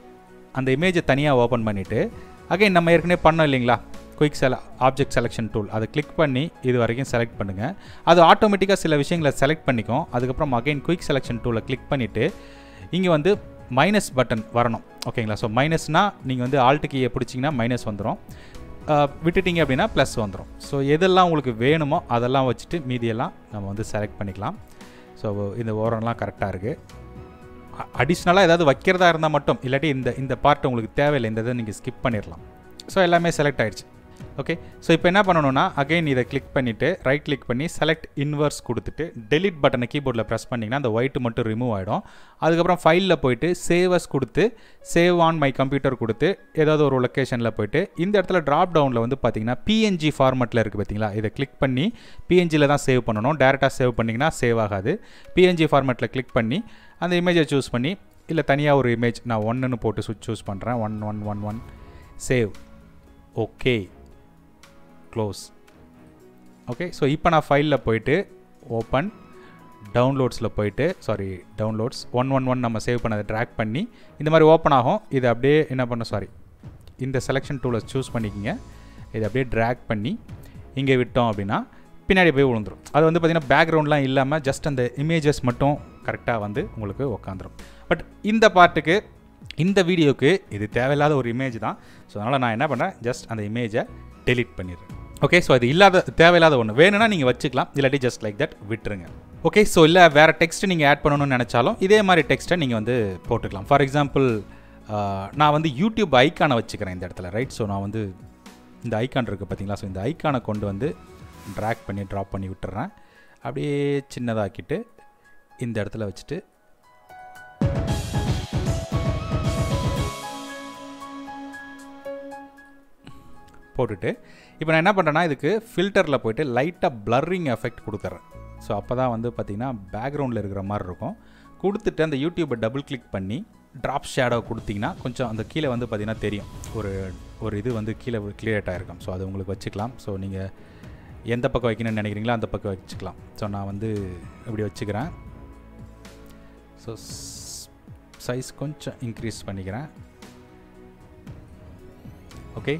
அந்த இமேஜை தனியாக ஓப்பன் பண்ணிவிட்டு அகைன் நம்ம ஏற்கனவே பண்ணோம் இல்லைங்களா குயிக் செல ஆப்ஜெக்ட் செலெக்ஷன் டூல் அதை கிளிக் பண்ணி இது வரைக்கும் செலக்ட் பண்ணுங்கள் அது ஆட்டோமேட்டிக்காக சில விஷயங்களை செலக்ட் பண்ணிக்கும் அதுக்கப்புறம் அகைன் குயிக் செலெக்ஷன் டூலை கிளிக் பண்ணிவிட்டு இங்கே வந்து மைனஸ் பட்டன் வரணும் ஓகேங்களா ஸோ மைனஸ்னால் நீங்கள் வந்து ஆல்ட்டு கீயை பிடிச்சிங்கன்னா மைனஸ் வந்துடும் விட்டுட்டீங்க அப்படின்னா ப்ளஸ் வந்துடும் ஸோ எதெல்லாம் உங்களுக்கு வேணுமோ அதெல்லாம் வச்சுட்டு மீதியெல்லாம் நம்ம வந்து செலக்ட் பண்ணிக்கலாம் ஸோ இந்த ஓரம்லாம் கரெக்டாக இருக்குது அடிஷ்னலாக ஏதாவது வைக்கிறதா இருந்தால் மட்டும் இல்லாட்டி இந்த இந்த பார்ட் உங்களுக்கு தேவையில்லை இந்த இதை நீங்கள் ஸ்கிப் பண்ணிடலாம் ஸோ எல்லாமே செலக்ட் ஆயிடுச்சு ஓகே ஸோ இப்போ என்ன பண்ணணும்னா அகைன் இதை கிளிக் பண்ணிவிட்டு ரைட் கிளிக் பண்ணி செலக்ட் இன்வர்ஸ் கொடுத்துட்டு டெலிட் பட்டனை கீபோர்டில் ப்ரெஸ் பண்ணிங்கன்னா அந்த ஒயிட் மட்டும் ரிமூவ் ஆகிடும் அதுக்கப்புறம் ஃபைலில் போயிட்டு சேவஸ் கொடுத்து சேவ் ஆன் மை கம்ப்யூட்டர் கொடுத்து ஏதாவது ஒரு லொக்கேஷனில் போயிட்டு இந்த இடத்துல ட்ராப் டவுனில் வந்து பார்த்தீங்கன்னா பிஎன்ஜி ஃபார்மெட்டில் இருக்குது பார்த்தீங்களா இதை கிளிக் பண்ணி பிஎன்ஜியில் தான் சேவ் பண்ணணும் டேரெக்டாக சேவ் பண்ணிங்கன்னா சேவ் ஆகாது பிஎன்ஜி ஃபார்மெட்டில் கிளிக் பண்ணி அந்த இமேஜை சூஸ் பண்ணி இல்லை தனியாக ஒரு இமேஜ் நான் ஒன்றுன்னு போட்டு சூஸ் பண்ணுறேன் one one one one save okay close okay so இப்போ நான் ஃபைலில் போயிட்டு ஓப்பன் டவுன்லோட்ஸில் போயிட்டு sorry downloads one one one நம்ம சேவ் பண்ணதை ட்ராக் பண்ணி இந்த மாதிரி ஓப்பன் ஆகும் இது அப்படியே என்ன பண்ண சாரி இந்த செலெக்ஷன் டூலை சூஸ் பண்ணிக்கிங்க இதை அப்படியே ட்ராக் பண்ணி இங்கே விட்டோம் அப்படின்னா பின்னாடி போய் விழுந்துரும் அது வந்து பார்த்திங்கன்னா பேக்ரவுண்ட்லாம் இல்லாமல் ஜஸ்ட் அந்த இமேஜஸ் மட்டும் கரெக்டாக வந்து உங்களுக்கு உக்காந்துரும் பட் இந்த பார்ட்டுக்கு இந்த வீடியோக்கு இது தேவையில்லாத ஒரு இமேஜ் தான் ஸோ அதனால் நான் என்ன பண்ணுறேன் ஜஸ்ட் அந்த இமேஜை டெலிட் பண்ணிடுறேன் ஓகே ஸோ அது இல்லாத தேவையில்லாத ஒன்று வேணும்னா நீங்கள் வச்சுக்கலாம் இல்லாட்டி ஜஸ்ட் லைக் தட் விட்டுருங்க ஓகே ஸோ இல்லை வேறு டெக்ஸ்ட் நீங்கள் ஆட் பண்ணணும்னு நினச்சாலும் இதே மாதிரி டெக்ஸ்ட்டை நீங்கள் வந்து போட்டுக்கலாம் ஃபார் எக்ஸாம்பிள் நான் வந்து யூடியூப் ஐக்கானை வச்சுக்கிறேன் இந்த இடத்துல ரைட் ஸோ நான் வந்து இந்த ஐக்கான் இருக்குது பார்த்தீங்களா ஸோ இந்த ஐக்கானை கொண்டு வந்து ட்ராக் பண்ணி ட்ராப் பண்ணி விட்டுறேன் அப்படியே சின்னதாக்கிட்டு இந்த இடத்துல வச்சுட்டு போட்டுட்டு இப்போ நான் என்ன பண்ணுறேன்னா இதுக்கு ஃபில்டரில் போயிட்டு லைட்டாக பிளர்ரிங் எஃபெக்ட் கொடுத்துட்றேன் ஸோ அப்போ தான் வந்து பார்த்திங்கன்னா பேக்ரவுண்டில் இருக்கிற மாதிரி இருக்கும் கொடுத்துட்டு அந்த யூடியூப்பை டபுள் கிளிக் பண்ணி ட்ராப் ஷேடோ கொடுத்தீங்கன்னா கொஞ்சம் அந்த கீழே வந்து பார்த்திங்கன்னா தெரியும் ஒரு ஒரு இது வந்து கீழே கிளியேட் ஆகிருக்கும் ஸோ அது உங்களுக்கு வச்சுக்கலாம் ஸோ நீங்கள் எந்த பக்கம் வைக்கணும்னு நினைக்கிறீங்களோ அந்த பக்கம் வச்சுக்கலாம் ஸோ நான் வந்து இப்படி வச்சுக்கிறேன் ஸோ சைஸ் கொஞ்சம் இன்க்ரீஸ் பண்ணிக்கிறேன் ஓகே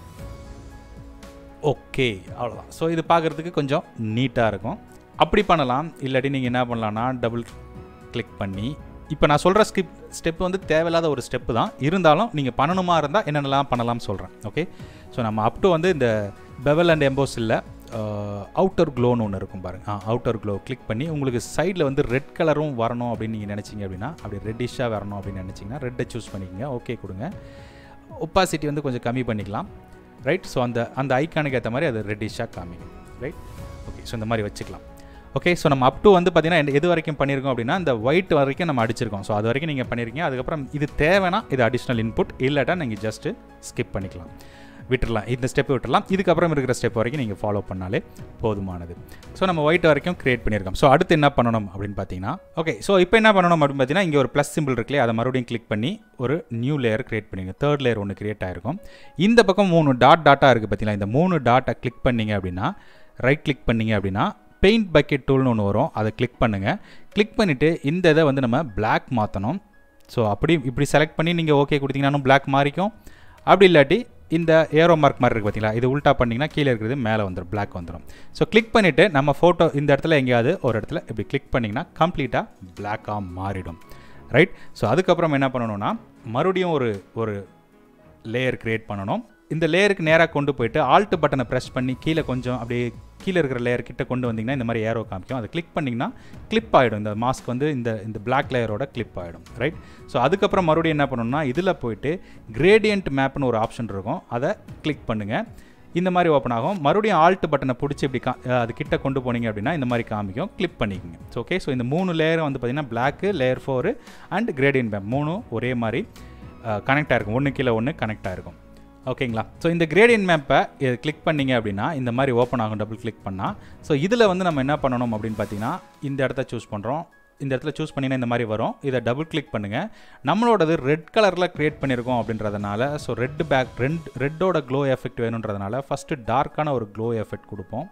ஓகே அவ்வளோதான் ஸோ இது பார்க்குறதுக்கு கொஞ்சம் நீட்டாக இருக்கும் அப்படி பண்ணலாம் இல்லாட்டி நீங்கள் என்ன பண்ணலான்னா டபுள் கிளிக் பண்ணி இப்போ நான் சொல்கிற ஸ்கிப் ஸ்டெப் வந்து தேவையில்லாத ஒரு ஸ்டெப்பு தான் இருந்தாலும் நீங்கள் பண்ணணுமா இருந்தால் என்னென்னலாம் பண்ணலாம்னு சொல்கிறேன் ஓகே ஸோ நம்ம அப் டு வந்து இந்த பெவல் அண்ட் எம்போஸ் இல்லை அவுட்டர் க்ளோன்னு ஒன்று இருக்கும் பாருங்க ஆ அவுட்டர் க்ளோ கிளிக் பண்ணி உங்களுக்கு சைடில் வந்து ரெட் கலரும் வரணும் அப்படின்னு நீங்கள் நினச்சிங்க அப்படின்னா அப்படி ரெட்டிஷாக வரணும் அப்படின்னு நினச்சிங்கன்னா ரெட்டை சூஸ் பண்ணிக்கோங்க ஓகே கொடுங்க ஒப்பாசிட்டி வந்து கொஞ்சம் கம்மி பண்ணிக்கலாம் ரைட் ஸோ அந்த அந்த ஐக்கானுக்கு ஏற்ற மாதிரி அது ரெட்டிஷாக காமிக்கும் ரைட் ஓகே ஸோ இந்த மாதிரி வச்சுக்கலாம் ஓகே ஸோ நம்ம அப் டு வந்து பார்த்தீங்கன்னா எது வரைக்கும் பண்ணியிருக்கோம் அப்படின்னா இந்த ஒயிட் வரைக்கும் நம்ம அடிச்சிருக்கோம் ஸோ அது வரைக்கும் நீங்கள் பண்ணியிருக்கீங்க அதுக்கப்புறம் இது தேவைன்னா இது அடிஷ்னல் இன்புட் இல்லாட்டா நீங்கள் ஜஸ்ட்டு ஸ்கிப் பண்ணிக்கலாம் விட்டுறலாம் இந்த ஸ்டெப் விட்டுறலாம் இதுக்கப்புறம் இருக்கிற ஸ்டெப் வரைக்கும் நீங்கள் ஃபாலோ பண்ணாலே போதுமானது ஸோ நம்ம ஒயிட் வரைக்கும் கிரியேட் பண்ணியிருக்கோம் ஸோ அடுத்து என்ன பண்ணணும் அப்படின்னு பார்த்தீங்கன்னா ஓகே ஸோ இப்போ என்ன பண்ணணும் அப்படின்னு பார்த்தீங்கன்னா இங்கே ஒரு ப்ளஸ் சிம்பிள் இருக்குல்லையே அதை மறுபடியும் கிளிக் பண்ணி ஒரு நியூ லேயர் கிரியேட் பண்ணிங்க தேர்ட் லேயர் ஒன்று கிரியேட் ஆயிருக்கும் இந்த பக்கம் மூணு டாட் டாட்டாக இருக்குது பார்த்தீங்களா இந்த மூணு டாட்டை கிளிக் பண்ணீங்க அப்படின்னா ரைட் கிளிக் பண்ணீங்க அப்படின்னா பெயிண்ட் பக்கெட் டூல்னு ஒன்று வரும் அதை கிளிக் பண்ணுங்கள் கிளிக் பண்ணிவிட்டு இந்த இதை வந்து நம்ம பிளாக் மாற்றணும் ஸோ அப்படி இப்படி செலக்ட் பண்ணி நீங்கள் ஓகே கொடுத்தீங்கன்னா பிளாக் மாறிக்கும் அப்படி இல்லாட்டி இந்த ஏரோ மார்க் மாதிரி இருக்குது பார்த்தீங்களா இது உல்ட்டா பண்ணிங்கன்னா கீழே இருக்கிறது மேலே வந்துடும் பிளாக் வந்துடும் ஸோ கிளிக் பண்ணிவிட்டு நம்ம ஃபோட்டோ இந்த இடத்துல எங்கேயாவது ஒரு இடத்துல இப்படி கிளிக் பண்ணிங்கன்னா கம்ப்ளீட்டாக பிளாக்காக மாறிடும் ரைட் ஸோ அதுக்கப்புறம் என்ன பண்ணணும்னா மறுபடியும் ஒரு ஒரு லேயர் க்ரியேட் பண்ணணும் இந்த லேயருக்கு நேராக கொண்டு போயிட்டு ஆல்ட் பட்டனை ப்ரெஸ் பண்ணி கீழே கொஞ்சம் அப்படியே கீழே இருக்கிற லேயர் கிட்ட கொண்டு வந்தீங்கன்னா இந்த மாதிரி ஏரோ காமிக்கும் அதை கிளிக் பண்ணிங்கன்னா கிளிப் ஆகிடும் இந்த மாஸ்க் வந்து இந்த இந்த பிளாக் லேயரோட கிளிப் ஆகிடும் ரைட் ஸோ அதுக்கப்புறம் மறுபடியும் என்ன பண்ணணும்னா இதில் போயிட்டு கிரேடியன்ட் மேப்னு ஒரு ஆப்ஷன் இருக்கும் அதை கிளிக் பண்ணுங்கள் இந்த மாதிரி ஓப்பன் ஆகும் மறுபடியும் ஆல்ட் பட்டனை பிடிச்சி இப்படி கா அது கிட்ட கொண்டு போனீங்க அப்படின்னா இந்த மாதிரி காமிக்கும் கிளிக் பண்ணிக்கோங்க ஸோ ஓகே ஸோ இந்த மூணு லேயரும் வந்து பார்த்திங்கன்னா black layer four and gradient map மூணும் ஒரே மாதிரி கனெக்ட் ஆகிருக்கும் ஒன்று கீழே ஒன்று கனெக்ட் ஆகிருக்கும் ஓகேங்களா ஸோ இந்த கிரேடியன் மேப்பை இது கிளிக் பண்ணிங்க அப்படின்னா இந்த மாதிரி ஓப்பன் ஆகும் டபுள் கிளிக் பண்ணால் ஸோ இதில் வந்து நம்ம என்ன பண்ணணும் அப்படின்னு பார்த்தீங்கன்னா இந்த இடத்த சூஸ் பண்ணுறோம் இந்த இடத்துல சூஸ் பண்ணிங்கன்னா இந்த மாதிரி வரும் இதை டபுள் கிளிக் பண்ணுங்கள் நம்மளோடது ரெட் கலரில் க்ரியேட் பண்ணியிருக்கோம் அப்படின்றதுனால ஸோ ரெட் பேக் ரெட் ரெட்டோட க்ளோ எஃபெக்ட் வேணுன்றதுனால ஃபஸ்ட்டு டார்க்கான ஒரு க்ளோ எஃபெக்ட் கொடுப்போம்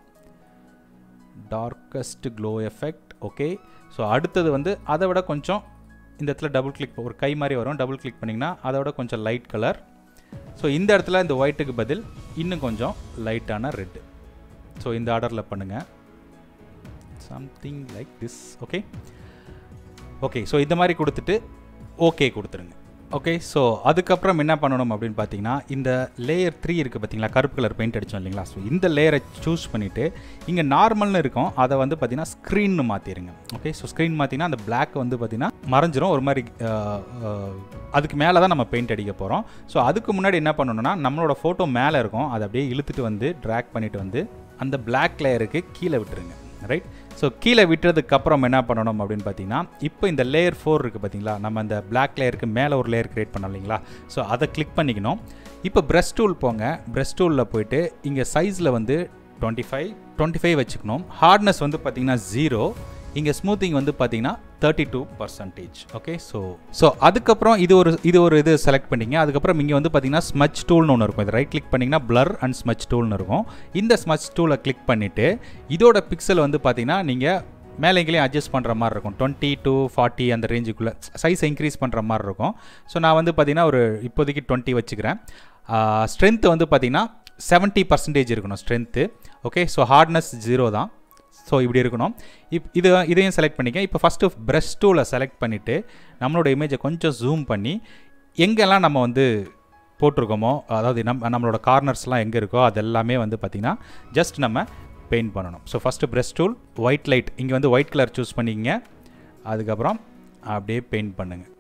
darkest glow effect okay so அடுத்தது வந்து அதை விட கொஞ்சம் இந்த இடத்துல டபுள் கிளிக் ஒரு கை மாதிரி வரும் டபுள் கிளிக் பண்ணிங்கன்னா அதோட கொஞ்சம் லைட் கலர் ஸோ இந்த இடத்துல இந்த ஒயிட்டுக்கு பதில் இன்னும் கொஞ்சம் லைட்டான ரெட்டு ஸோ இந்த ஆர்டரில் பண்ணுங்கள் something like this okay okay so இந்த மாதிரி கொடுத்துட்டு ஓகே கொடுத்துருங்க ஓகே ஸோ அதுக்கப்புறம் என்ன பண்ணணும் அப்படின்னு பார்த்தீங்கன்னா இந்த லேயர் த்ரீ இருக்குது பார்த்தீங்களா கருப்பு கலர் பெயிண்ட் அடித்தோம் இல்லைங்களா ஸோ இந்த லேயரை சூஸ் பண்ணிவிட்டு இங்கே நார்மல்னு இருக்கும் அதை வந்து பார்த்தீங்கன்னா ஸ்க்ரீன்னு மாற்றிடுங்க ஓகே ஸோ ஸ்க்ரீன் மாற்றினா அந்த பிளாக் வந்து பார்த்தீங்கன்னா மறைஞ்சிரும் ஒரு மாதிரி அஹ், அஹ், அதுக்கு மேலே தான் நம்ம பெயிண்ட் அடிக்க போகிறோம் ஸோ அதுக்கு முன்னாடி என்ன பண்ணணும்னா நம்மளோட ஃபோட்டோ மேலே இருக்கும் அதை அப்படியே இழுத்துட்டு வந்து ட்ராக் பண்ணிட்டு வந்து அந்த பிளாக் லேயருக்கு கீழே விட்டுருங்க ரைட் ஸோ கீழே விட்டுறதுக்கு அப்புறம் என்ன பண்ணணும் அப்படின்னு பார்த்தீங்கன்னா இப்போ இந்த லேயர் ஃபோர் இருக்குது பார்த்தீங்களா நம்ம அந்த பிளாக் லேயருக்கு மேலே ஒரு லேயர் கிரியேட் பண்ணோம் இல்லைங்களா ஸோ அதை கிளிக் பண்ணிக்கணும் இப்போ ப்ரெஷ் டூல் போங்க ப்ரெஷ் டூலில் போயிட்டு இங்கே சைஸில் வந்து டுவெண்ட்டி ஃபைவ் டுவெண்ட்டி ஃபைவ் வச்சுக்கணும் ஹார்ட்னஸ் வந்து பார்த்தீங்கன்னா ஜீரோ இங்கே ஸ்மூத்திங் வந்து பார்த்தீங்கன்னா thirty two percentage okay so so அதுக்கப்புறம் இது ஒரு இது ஒரு இது செலக்ட் பண்ணிங்க அதுக்கப்புறம் இங்கே வந்து பார்த்தீங்கன்னா ஸ்மச் டூல்னு ஒன்று இருக்கும் இது ரைட் கிளிக் பண்ணிங்கன்னா பிளர் அண்ட் ஸ்மச் டூல்னு இருக்கும் இந்த ஸ்மச் டூலை கிளிக் பண்ணிவிட்டு இதோட பிக்சல் வந்து பார்த்தீங்கன்னா நீங்கள் மேலே எங்கேயும் அட்ஜஸ்ட் பண்ணுற மாதிரி இருக்கும் டுவெண்ட்டி டு ஃபார்ட்டி அந்த ரேஞ்சுக்குள்ளே சைஸை இன்க்ரீஸ் பண்ணுற மாதிரி இருக்கும் ஸோ நான் வந்து பார்த்தீங்கன்னா ஒரு இப்போதைக்கு டுவெண்ட்டி வச்சுக்கிறேன் ஸ்ட்ரென்த் வந்து பார்த்தீங்கன்னா செவன்ட்டி பர்சன்டேஜ் இருக்கணும் strength okay so hardness zero தான் ஸோ இப்படி இருக்கணும் இப் இது இதையும் செலக்ட் பண்ணிக்க இப்போ ஃபஸ்ட்டு ப்ரெஷ் டூவில் செலக்ட் பண்ணிவிட்டு நம்மளோட இமேஜை கொஞ்சம் ஜூம் பண்ணி எங்கெல்லாம் நம்ம வந்து போட்டிருக்கோமோ அதாவது நம்ம நம்மளோட கார்னர்ஸ்லாம் எங்கே இருக்கோ அது எல்லாமே வந்து பார்த்திங்கன்னா ஜஸ்ட் நம்ம பெயிண்ட் பண்ணணும் so first brush tool white light இங்கே வந்து ஒயிட் கலர் சூஸ் பண்ணிக்கங்க அதுக்கப்புறம் அப்படியே பெயிண்ட் பண்ணுங்கள்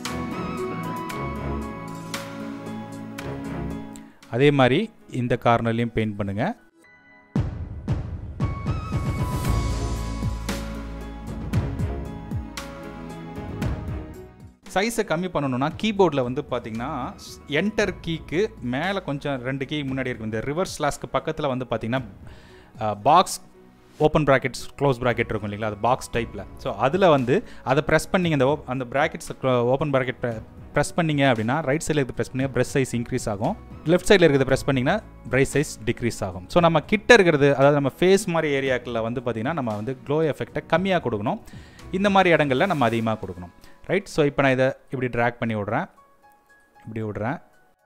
அதே மாதிரி இந்த கார்னர்லேயும் பெயிண்ட் பண்ணுங்கள் சைஸை கம்மி பண்ணணும்னா கீபோர்டில் வந்து பார்த்தீங்கன்னா என்டர் கீக்கு மேலே கொஞ்சம் ரெண்டு கீ முன்னாடி இருக்கும் இந்த ரிவர்ஸ் ஸ்லாஸ்க்கு பக்கத்தில் வந்து பார்த்தீங்கன்னா box open brackets close bracket இருக்கும் இல்லைங்களா அது பாக்ஸ் டைப்பில் ஸோ அதில் வந்து அதை ப்ரெஸ் பண்ணிங்க அந்த op- அந்த ப்ராக்கெட்ஸ் ஓப்பன் ப்ராக்கெட் ப்ரெஸ் பண்ணீங்க அப்படின்னா ரைட் சைடில் இருக்கிறது ப்ரெஸ் பண்ணி ப்ரெஸ் சைஸ் இன்க்ரீஸ் ஆகும் லெஃப்ட் சைடில் இருக்கிறது ப்ரெஸ் பண்ணிங்கன்னா ப்ரைஸ் சைஸ் டிக்ரீஸ் ஆகும் ஸோ நம்ம கிட்ட இருக்கிறது அதாவது நம்ம ஃபேஸ் மாதிரி ஏரியாக்களில் வந்து பார்த்திங்கன்னா நம்ம வந்து க்ளோ எஃபெக்டை கம்மியாக கொடுக்கணும் இந்த மாதிரி இடங்களில் நம்ம அதிகமாக கொடுக்கணும் ரைட் ஸோ இப்போ நான் இதை இப்படி ட்ராக் பண்ணி விட்றேன் இப்படி விட்றேன்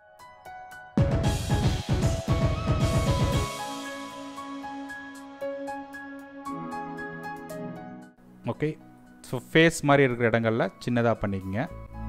ஓகே ஸோ ஃபேஸ் மாதிரி இருக்கிற இடங்கள்ல சின்னதாக பண்ணிக்கங்க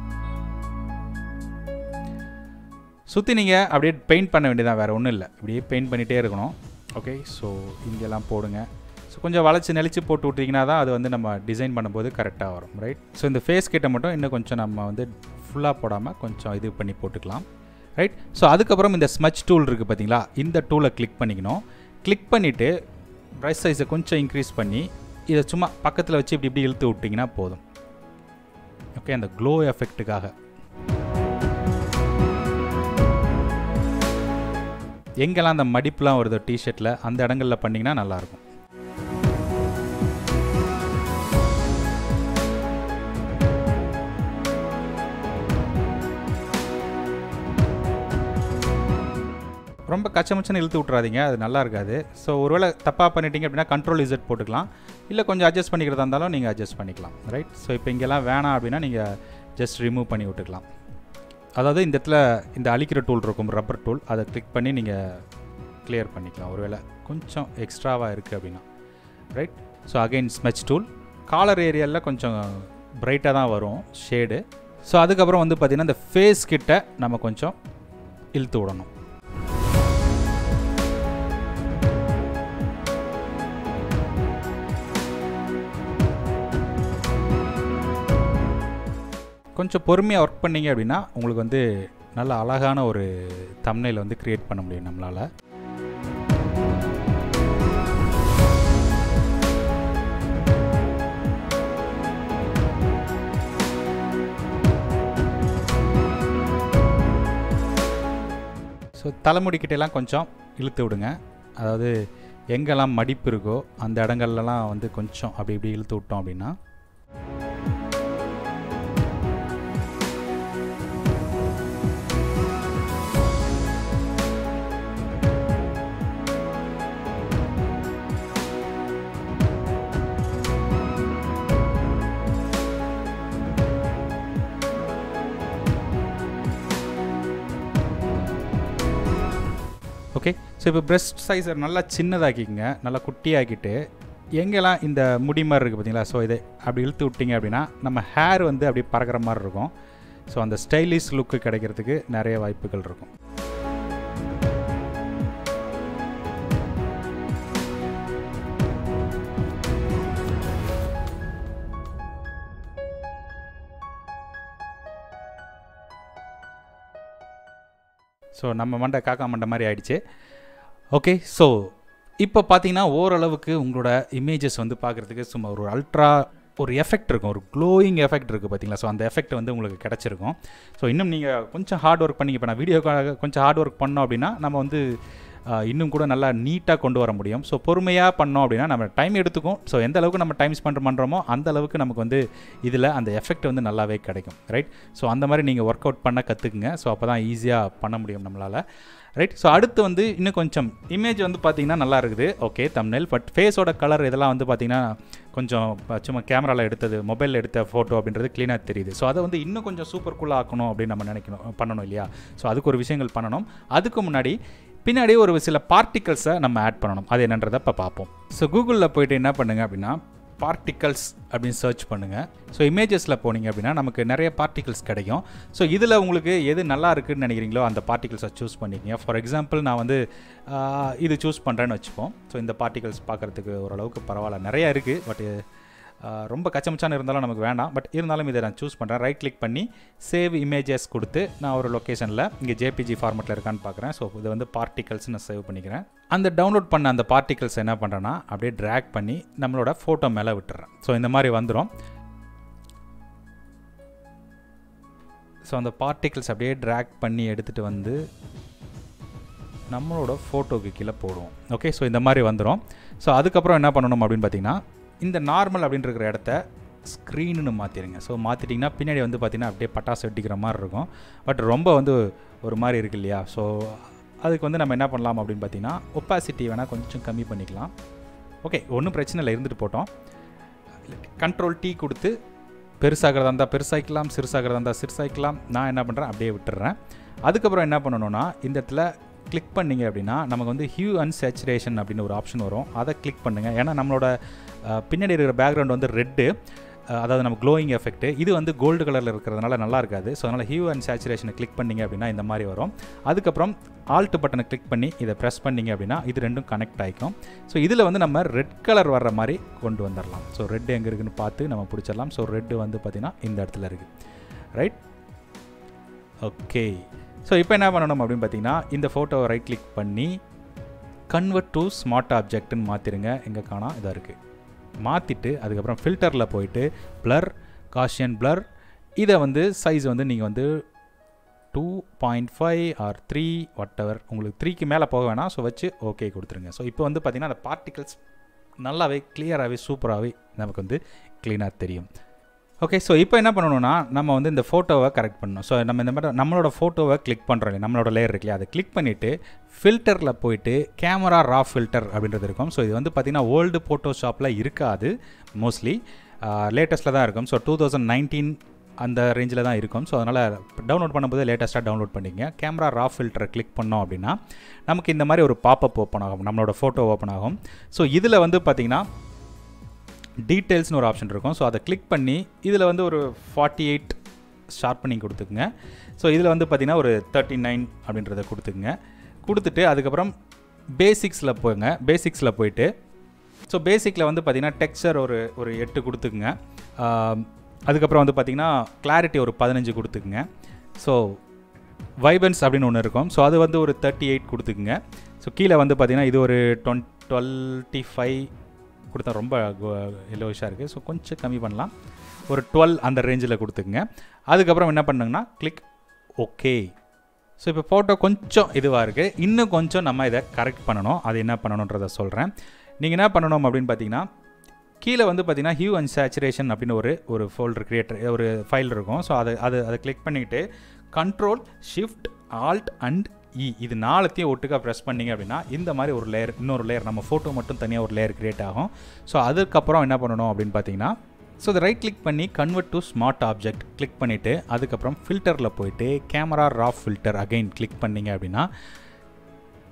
சுற்றி நீங்கள் அப்படியே பெயிண்ட் பண்ண வேண்டியதான் வேறு ஒன்றும் இல்லை இப்படியே பெயிண்ட் பண்ணிகிட்டே இருக்கணும் ஓகே ஸோ இங்கெல்லாம் போடுங்க ஸோ கொஞ்சம் வளைச்சி நெளிச்சு போட்டு விட்டிங்கன்னா தான் அது வந்து நம்ம டிசைன் பண்ணும்போது கரெக்டாக வரும் ரைட் ஸோ இந்த ஃபேஸ் கிட்ட மட்டும் இன்னும் கொஞ்சம் நம்ம வந்து ஃபுல்லாக போடாமல் கொஞ்சம் இது பண்ணி போட்டுக்கலாம் ரைட் ஸோ அதுக்கப்புறம் இந்த ஸ்மச் டூல் இருக்குது பார்த்தீங்களா இந்த டூலை கிளிக் பண்ணிக்கணும் கிளிக் பண்ணிவிட்டு ப்ரைஸ் சைஸை கொஞ்சம் இன்க்ரீஸ் பண்ணி இதை சும்மா பக்கத்தில் வச்சு இப்படி இப்படி இழுத்து விட்டிங்கன்னா போதும் ஓகே அந்த க்ளோ எஃபெக்ட்டுக்காக எங்கெல்லாம் அந்த மடிப்புலாம் வருதோ டிஷர்ட்டில் அந்த இடங்களில் பண்ணிங்கன்னா நல்லாயிருக்கும் ரொம்ப கச்சமச்சன்னு இழுத்து விட்றாதீங்க அது நல்லா இருக்காது ஸோ ஒருவேளை தப்பாக பண்ணிட்டீங்க அப்படின்னா கண்ட்ரோல் இசட் போட்டுக்கலாம் இல்லை கொஞ்சம் அட்ஜஸ்ட் பண்ணிக்கிறதா இருந்தாலும் நீங்கள் அட்ஜஸ்ட் பண்ணிக்கலாம் ரைட் ஸோ இப்போ இங்கெல்லாம் வேணாம் அப்படின்னா நீங்கள் ஜஸ்ட் ரிமூவ் பண்ணி விட்டுக்கலாம் அதாவது இந்த இடத்துல இந்த அழிக்கிற டூல் இருக்கும் ரப்பர் டூல் அதை கிளிக் பண்ணி நீங்கள் கிளியர் பண்ணிக்கலாம் ஒருவேளை கொஞ்சம் எக்ஸ்ட்ராவாக இருக்குது அப்படின்னா right so again smudge tool collar ஏரியாவில் கொஞ்சம் பிரைட்டாக தான் வரும் ஷேடு ஸோ அதுக்கப்புறம் வந்து பார்த்திங்கன்னா இந்த ஃபேஸ் கிட்ட நம்ம கொஞ்சம் இழுத்து விடணும் கொஞ்சம் பொறுமையாக ஒர்க் பண்ணீங்க அப்படின்னா உங்களுக்கு வந்து நல்ல அழகான ஒரு தம்னையில் வந்து க்ரியேட் பண்ண முடியும் நம்மளால் ஸோ தலைமுடிக்கிட்டெல்லாம் கொஞ்சம் இழுத்து விடுங்க அதாவது எங்கெல்லாம் மடிப்பு இருக்கோ அந்த இடங்கள்லாம் வந்து கொஞ்சம் அப்படி இப்படி இழுத்து விட்டோம் அப்படின்னா ஓகே ஸோ இப்போ பிரஸ்ட் சைஸை நல்லா சின்னதாக்கிக்கங்க நல்லா குட்டியாக்கிட்டு எங்கெல்லாம் இந்த முடி மாதிரி இருக்குது பார்த்தீங்களா ஸோ இதை அப்படி இழுத்து விட்டிங்க அப்படின்னா நம்ம ஹேர் வந்து அப்படி பறக்கிற மாதிரி இருக்கும் ஸோ அந்த ஸ்டைலிஷ் லுக்கு கிடைக்கிறதுக்கு நிறைய வாய்ப்புகள் இருக்கும் ஸோ நம்ம மண்டை காக்கா மண்டை மாதிரி ஆயிடுச்சு ஓகே ஸோ இப்போ பார்த்தீங்கன்னா ஓரளவுக்கு உங்களோட இமேஜஸ் வந்து பார்க்குறதுக்கு சும்மா ஒரு அல்ட்ரா ஒரு எஃபெக்ட் இருக்கும் ஒரு க்ளோயிங் எஃபெக்ட் இருக்குது பார்த்தீங்களா ஸோ அந்த எஃபெக்ட் வந்து உங்களுக்கு கிடச்சிருக்கும் ஸோ இன்னும் நீங்கள் கொஞ்சம் ஹார்ட் ஒர்க் பண்ணி இப்போ நான் வீடியோக்காக கொஞ்சம் ஹார்ட் ஒர்க் பண்ணோம் அப்படின்னா நம்ம வந்து ஆஹ், இன்னும் கூட நல்லா நீட்டாக கொண்டு வர முடியும் ஸோ பொறுமையாக பண்ணோம் அப்படின்னா நம்ம டைம் எடுத்துக்கும் ஸோ எந்த அளவுக்கு நம்ம டைம் ஸ்பெண்ட் பண்ணுறோமோ அந்த அளவுக்கு நமக்கு வந்து இதில் அந்த எஃபெக்ட் வந்து நல்லாவே கிடைக்கும் ரைட் ஸோ அந்த மாதிரி நீங்கள் ஒர்க் அவுட் பண்ண கற்றுக்குங்க ஸோ அப்போ தான் ஈஸியாக பண்ண முடியும் நம்மளால் ரைட் ஸோ அடுத்து வந்து இன்னும் கொஞ்சம் இமேஜ் வந்து பார்த்தீங்கன்னா நல்லா இருக்குது ஓகே தம்னெல் பட் ஃபேஸோட கலர் இதெல்லாம் வந்து பார்த்தீங்கன்னா கொஞ்சம் ப- சும்மா கேமராவில் எடுத்தது மொபைலில் எடுத்த ஃபோட்டோ அப்படின்றது க்ளீனாக தெரியுது ஸோ அதை வந்து இன்னும் கொஞ்சம் சூப்பர் கூலாக ஆக்கணும் அப்படின்னு நம்ம நினைக்கணும் பண்ணணும் இல்லையா ஸோ அதுக்கு ஒரு விஷயங்கள் பண்ணணும் அதுக்கு முன்னாடி பின்னாடி ஒரு சில பார்ட்டிகல்ஸை நம்ம ஆட் பண்ணணும் அது என்னன்றதை இப்போ பார்ப்போம் ஸோ கூகுளில் போயிட்டு என்ன பண்ணுங்க அப்படின்னா பார்ட்டிகல்ஸ் அப்படின்னு சர்ச் பண்ணுங்கள் ஸோ இமேஜஸில் போனீங்க அப்படின்னா நமக்கு நிறைய பார்ட்டிகல்ஸ் கிடைக்கும் ஸோ இதில் உங்களுக்கு எது நல்லா இருக்குன்னு நினைக்கிறீங்களோ அந்த பார்ட்டிகல்ஸை சூஸ் பண்ணிக்கங்க ஃபார் எக்ஸாம்பிள் நான் வந்து ஆஹ், இது சூஸ் பண்ணுறேன்னு வச்சுப்போம் ஸோ இந்த பார்ட்டிகல்ஸ் பார்க்குறதுக்கு ஓரளவுக்கு பரவாயில்ல நிறைய இருக்குது பட் ரொம்ப கச்சமச்சான இருந்தாலும் நமக்கு வேண்டாம் பட் இருந்தாலும் இதை நான் சூஸ் பண்ணுறேன் ரைட் கிளிக் பண்ணி சேவ் இமேஜஸ் கொடுத்து நான் ஒரு லொக்கேஷனில் இங்கே ஜேபிஜி ஃபார்மெட்டில் இருக்கான்னு பார்க்குறேன் ஸோ இது வந்து பார்ட்டிகல்ஸ் நான் சேவ் பண்ணிக்கிறேன் அந்த டவுன்லோட் பண்ண அந்த பார்ட்டிகல்ஸ் என்ன பண்ணுறேன்னா அப்படியே ட்ராக் பண்ணி நம்மளோட ஃபோட்டோ மேலே விட்டுறேன் ஸோ இந்த மாதிரி வந்துடும் ஸோ அந்த பார்ட்டிகல்ஸ் அப்படியே ட்ராக் பண்ணி எடுத்துகிட்டு வந்து நம்மளோட ஃபோட்டோக்கு கீழே போடுவோம் ஓகே ஸோ இந்த மாதிரி வந்துடும் ஸோ அதுக்கப்புறம் என்ன பண்ணணும் அப்படின்னு பார்த்தீங்கன்னா இந்த நார்மல் அப்படின்னு இருக்கிற இடத்த ஸ்க்ரீனுன்னு மாற்றிடுங்க ஸோ மாற்றிட்டிங்கன்னா பின்னாடி வந்து பார்த்தீங்கன்னா அப்படியே பட்டாசு வெடிக்கிற மாதிரி இருக்கும் பட் ரொம்ப வந்து ஒரு மாதிரி இருக்கு இல்லையா ஸோ அதுக்கு வந்து நம்ம என்ன பண்ணலாம் அப்படின்னு பார்த்தீங்கன்னா ஒப்பாசிட்டி வேணால் கொஞ்சம் கம்மி பண்ணிக்கலாம் ஓகே ஒன்றும் பிரச்சனை இல்லை இருந்துட்டு போட்டோம் கண்ட்ரோல் டீ கொடுத்து பெருசாகிறதா இருந்தால் பெருசாக்கலாம் சிறுசாகிறதா இருந்தால் சிறுசாக்கலாம் நான் என்ன பண்ணுறேன் அப்படியே விட்டுறேன் அதுக்கப்புறம் என்ன பண்ணணும்னா இந்த இடத்துல கிளிக் பண்ணீங்க அப்படின்னா நமக்கு வந்து ஹியூ அண்ட் சேச்சுரேஷன் அப்படின்னு ஒரு ஆப்ஷன் வரும் அதை கிளிக் பண்ணுங்கள் ஏன்னா நம்மளோட அஹ், பின்னாடி இருக்கிற பேக்ரவுண்ட் வந்து ரெட்டு அதாவது நம்ம க்ளோயிங் எஃபெக்ட் இது வந்து கோல்டு கலரில் இருக்கிறதுனால நல்லா இருக்காது ஸோ அதனால் ஹியூ அண்ட் சேச்சுரேஷனை கிளிக் பண்ணீங்க அப்படின்னா இந்த மாதிரி வரும் அதுக்கப்புறம் ஆல்ட் பட்டனை கிளிக் பண்ணி இதை ப்ரெஸ் பண்ணீங்க அப்படின்னா இது ரெண்டும் கனெக்ட் ஆகிக்கும் ஸோ இதில் வந்து நம்ம ரெட் கலர் வர்ற மாதிரி கொண்டு வந்துடலாம் ஸோ ரெட் எங்கே இருக்குன்னு பார்த்து நம்ம பிடிச்சிடலாம் ஸோ ரெட்டு வந்து பார்த்திங்கன்னா இந்த இடத்துல இருக்குது ரைட் ஓகே ஸோ இப்போ என்ன பண்ணணும் அப்படின்னு பார்த்தீங்கன்னா இந்த ஃபோட்டோவை ரைட் கிளிக் பண்ணி கன்வெர்ட் டு ஸ்மார்ட் ஆப்ஜெக்ட்னு மாற்றிடுங்க எங்கே காணா இதாக இருக்குது மாற்றிட்டு அதுக்கப்புறம் ஃபில்டரில் போயிட்டு blur காஷியன் blur இதை வந்து சைஸ் வந்து நீங்கள் வந்து two point five or three whatever உங்களுக்கு த்ரீக்கு மேலே போக வேணாம் ஸோ வச்சு ஓகே கொடுத்துருங்க ஸோ இப்போ வந்து பார்த்திங்கன்னா அந்த பார்ட்டிகல்ஸ் நல்லாவே கிளியராகவே சூப்பராகவே நமக்கு வந்து க்ளீனாக தெரியும் ஓகே ஸோ இப்போ என்ன பண்ணணும்னா நம்ம வந்து இந்த ஃபோட்டோவை கரெக்ட் பண்ணணும் ஸோ நம்ம இந்த மாதிரி நம்மளோட ஃபோட்டோவை கிளிக் பண்ணுறோம் இல்லையா நம்மளோட லேயர் இருக்கு இல்லையா அதை கிளிக் பண்ணிவிட்டு ஃபில்டரில் போயிட்டு கேமரா ரா ஃபில்டர் அப்படின்றது இருக்கும் ஸோ இது வந்து பார்த்திங்கன்னா ஓல்டு ஃபோட்டோஷாப்பில் இருக்காது மோஸ்ட்லி லேட்டஸ்ட்டில் தான் இருக்கும் ஸோ டூ தௌசண்ட் நைன்டீன் அந்த ரேஞ்சில் தான் இருக்கும் ஸோ அதனால் டவுன்லோட் பண்ணும்போது லேட்டஸ்ட்டாக டவுன்லோட் பண்ணிங்க கேமரா ரா ஃபில்டரை கிளிக் பண்ணோம் அப்படின்னா நமக்கு இந்த மாதிரி ஒரு பாப்பப் ஓப்பன் ஆகும் நம்மளோட ஃபோட்டோ ஓப்பன் ஆகும் ஸோ இதில் வந்து பார்த்திங்கன்னா டீட்டெயில்ஸ்னு ஒரு ஆப்ஷன் இருக்கும் ஸோ அதை கிளிக் பண்ணி இதில் வந்து ஒரு ஃபார்ட்டி எயிட் ஷார்ப்பனிங் கொடுத்துக்குங்க ஸோ இதில் வந்து பார்த்திங்கன்னா ஒரு தேர்ட்டி நைன் அப்படின்றத கொடுத்துக்குங்க கொடுத்துட்டு அதுக்கப்புறம் பேசிக்ஸில் போங்க பேசிக்ஸில் போயிட்டு ஸோ பேசிக்கில் வந்து பார்த்திங்கன்னா டெக்ஸ்சர் ஒரு ஒரு எட்டு கொடுத்துக்குங்க ஆம், அதுக்கப்புறம் வந்து பார்த்திங்கன்னா கிளாரிட்டி ஒரு பதினஞ்சு கொடுத்துக்குங்க ஸோ வைபன்ஸ் அப்படின்னு ஒன்று இருக்கும் ஸோ அது வந்து ஒரு தேர்ட்டி எயிட் கொடுத்துக்குங்க ஸோ கீழே வந்து பார்த்திங்கன்னா இது ஒரு டுவெண்ட் டுவெல்ட்டி ஃபைவ் கொடுத்தா ரொம்ப எல்லோஷாக இருக்குது ஸோ கொஞ்சம் கம்மி பண்ணலாம் ஒரு டுவெல் அந்த ரேஞ்சில் கொடுத்துக்குங்க அதுக்கப்புறம் என்ன பண்ணுங்கன்னா கிளிக் ஓகே ஸோ இப்போ ஃபோட்டோ கொஞ்சம் இதுவாக இருக்குது இன்னும் கொஞ்சம் நம்ம இதை கரெக்ட் பண்ணணும் அது என்ன பண்ணணுன்றதை சொல்கிறேன் நீங்கள் என்ன பண்ணணும் அப்படின்னு பார்த்தீங்கன்னா கீழே வந்து பார்த்தீங்கன்னா ஹியூ அண்ட் சேச்சுரேஷன் அப்படின்னு ஒரு ஒரு ஃபோல்டர் கிரியேட்டர் ஒரு ஃபைல் இருக்கும் ஸோ அதை அது அதை கிளிக் பண்ணிவிட்டு control shift alt and E இது நாலுத்தையும் ஒட்டுக்கா ப்ரெஸ் பண்ணீங்க அப்படின்னா இந்த மாதிரி ஒரு லேயர் இன்னொரு லேயர் நம்ம ஃபோட்டோ மட்டும் தனியாக ஒரு லேயர் கிரியேட் ஆகும் ஸோ அதுக்கப்புறம் என்ன பண்ணணும் அப்படின்னு பார்த்தீங்கன்னா ஸோ அதை ரைட் கிளிக் பண்ணி convert to smart object click பண்ணிவிட்டு அதுக்கப்புறம் ஃபில்டரில் போயிட்டு camera raw filter again click பண்ணீங்க அப்படின்னா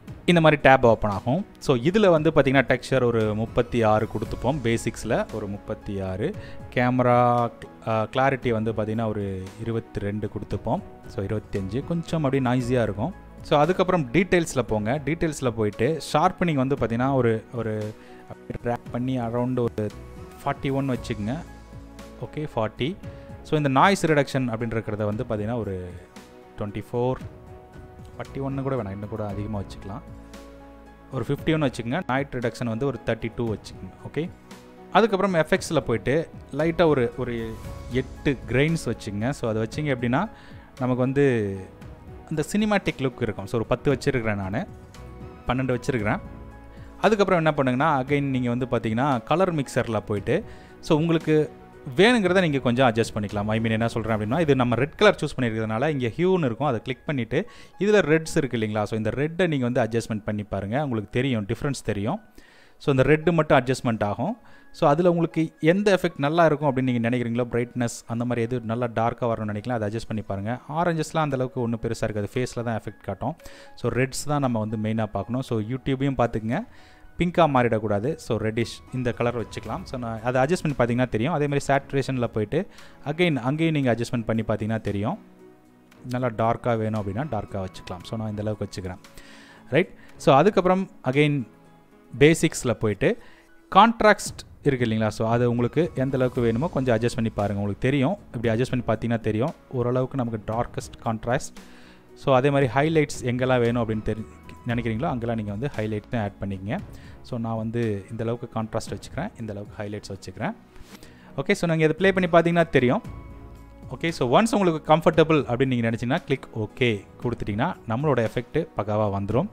இந்த மாதிரி டேப் ஓப்பன் ஆகும் ஸோ இதில் வந்து பார்த்திங்கன்னா டெக்ஸ்சர் ஒரு முப்பத்தி ஆறு கொடுத்துப்போம் பேசிக்ஸில் ஒரு முப்பத்தி ஆறு கேமரா கிளாரிட்டி வந்து பார்த்திங்கன்னா ஒரு இருபத்தி ரெண்டு கொடுத்துப்போம் ஸோ இருபத்தஞ்சு கொஞ்சம் அப்படியே நாய்ஸியாக இருக்கும் ஸோ அதுக்கப்புறம் டீட்டெயில்ஸில் போங்க டீட்டெயில்ஸில் போயிட்டு ஷார்ப்பனிங் வந்து பார்த்திங்கன்னா ஒரு ஒரு ட்ராக் பண்ணி அரௌண்டு ஒரு ஃபார்ட்டி ஒன் வச்சுக்கோங்க ஓகே ஃபார்ட்டி ஸோ இந்த நாய்ஸ் ரிடக்ஷன் அப்படின்றத வந்து பார்த்திங்கன்னா ஒரு டுவெண்ட்டி ஃபோர் ஃபார்ட்டி ஒன்று கூட வேணாம் இன்னும் கூட அதிகமாக வச்சுக்கலாம் ஒரு ஃபிஃப்டி ஒன் வச்சுக்கோங்க நைட் ரிடக்ஷன் வந்து ஒரு தேர்ட்டி டூ வச்சுக்கோங்க ஓகே அதுக்கப்புறம் எஃபெக்ட்ஸில் போயிட்டு லைட்டாக ஒரு ஒரு எட்டு கிரெயின்ஸ் வச்சுங்க ஸோ அதை வச்சிங்க எப்படின்னா நமக்கு வந்து அந்த சினிமாட்டிக் லுக் இருக்கும் ஸோ ஒரு பத்து வச்சுருக்கிறேன் நான் பன்னெண்டு வச்சுருக்கிறேன் அதுக்கப்புறம் என்ன பண்ணுங்கன்னா அகைன் நீங்கள் வந்து பார்த்தீங்கன்னா கலர் மிக்சரில் போயிட்டு ஸோ உங்களுக்கு வேணுங்கிறத நீங்கள் கொஞ்சம் அட்ஜஸ்ட் பண்ணிக்கலாம் ஐ மீன் என்ன சொல்கிறேன் அப்படின்னா இது நம்ம ரெட் கலர் சூஸ் பண்ணியிருக்கிறதுனால இங்கே ஹியூன்னு இருக்கும் அதை கிளிக் பண்ணிவிட்டு இதில் ரெட்ஸ் இருக்குது இல்லைங்களா ஸோ இந்த ரெட்டை நீங்கள் வந்து அட்ஜஸ்ட்மெண்ட் பண்ணி பாருங்கள் உங்களுக்கு தெரியும் டிஃப்ரென்ஸ் தெரியும் ஸோ இந்த ரெட்டு மட்டும் அட்ஜஸ்ட்மெண்ட் ஆகும் ஸோ அதில் உங்களுக்கு எந்த எஃபெக்ட் நல்லா இருக்கும் அப்படின்னு நீங்கள் நினைக்கிறீங்களோ பிரைட்னஸ் அந்த மாதிரி எது நல்லா டார்க்காக வரணும்னு நினைக்கலாம் அதை அட்ஜஸ்ட் பண்ணி பாருங்கள் ஆரஞ்சஸ்லாம் அந்தளவுக்கு ஒன்றும் பெருசாக இருக்காது ஃபேஸில் தான் எஃபெக்ட் காட்டும் ஸோ ரெட்ஸ் தான் நம்ம வந்து மெயினாக பார்க்கணும் ஸோ யூடியூபையும் பார்த்துக்குங்க பிங்காக மாறிடக்கூடாது ஸோ ரெட்டிஷ் இந்த கலர் வச்சுக்கலாம் ஸோ நான் அதை அட்ஜஸ்ட்மெண்ட் பார்த்தீங்கன்னா தெரியும் அதே மாதிரி சேட்ரேஷனில் போயிட்டு அகெயின் அங்கேயும் நீங்கள் அட்ஜஸ்ட்மெண்ட் பண்ணி பார்த்தீங்கன்னா தெரியும் நல்லா டார்க்காக வேணும் அப்படின்னா டார்க்காக வச்சுக்கலாம் ஸோ நான் இந்த அளவுக்கு வச்சுக்கிறேன் ரைட் ஸோ அதுக்கப்புறம் அகெயின் பேசிக்ஸில் போயிட்டு கான்ட்ராக்ட் இருக்குது இல்லைங்களா ஸோ அது உங்களுக்கு எந்த அளவுக்கு வேணுமோ கொஞ்சம் அட்ஜஸ்ட் பண்ணி பாருங்கள் உங்களுக்கு தெரியும் இப்படி அட்ஜஸ்ட் பண்ணி பார்த்தீங்கன்னா தெரியும் ஓரளவுக்கு நமக்கு டார்க்கஸ்ட் கான்ட்ராஸ்ட் ஸோ அதே மாதிரி ஹைலைட்ஸ் எங்கெல்லாம் வேணும் அப்படின்னு தெரி நினைக்கிறீங்களோ அங்கெல்லாம் நீங்கள் வந்து ஹைலைட் தான் ஆட் பண்ணிக்கங்க ஸோ நான் வந்து இந்த அளவுக்கு கான்ட்ராஸ்ட் வச்சுக்கிறேன் இந்த அளவுக்கு ஹைலைட்ஸ் வச்சுக்கிறேன் ஓகே ஸோ நீங்கள் இதை ப்ளே பண்ணி பார்த்தீங்கன்னா தெரியும் ஓகே ஸோ ஒன்ஸ் உங்களுக்கு கம்ஃபர்டபுள் அப்படின்னு நீங்கள் நினச்சிங்கன்னா கிளிக் ஓகே கொடுத்துட்டிங்கன்னா நம்மளோட எஃபெக்ட் பக்காவாக வந்துடும்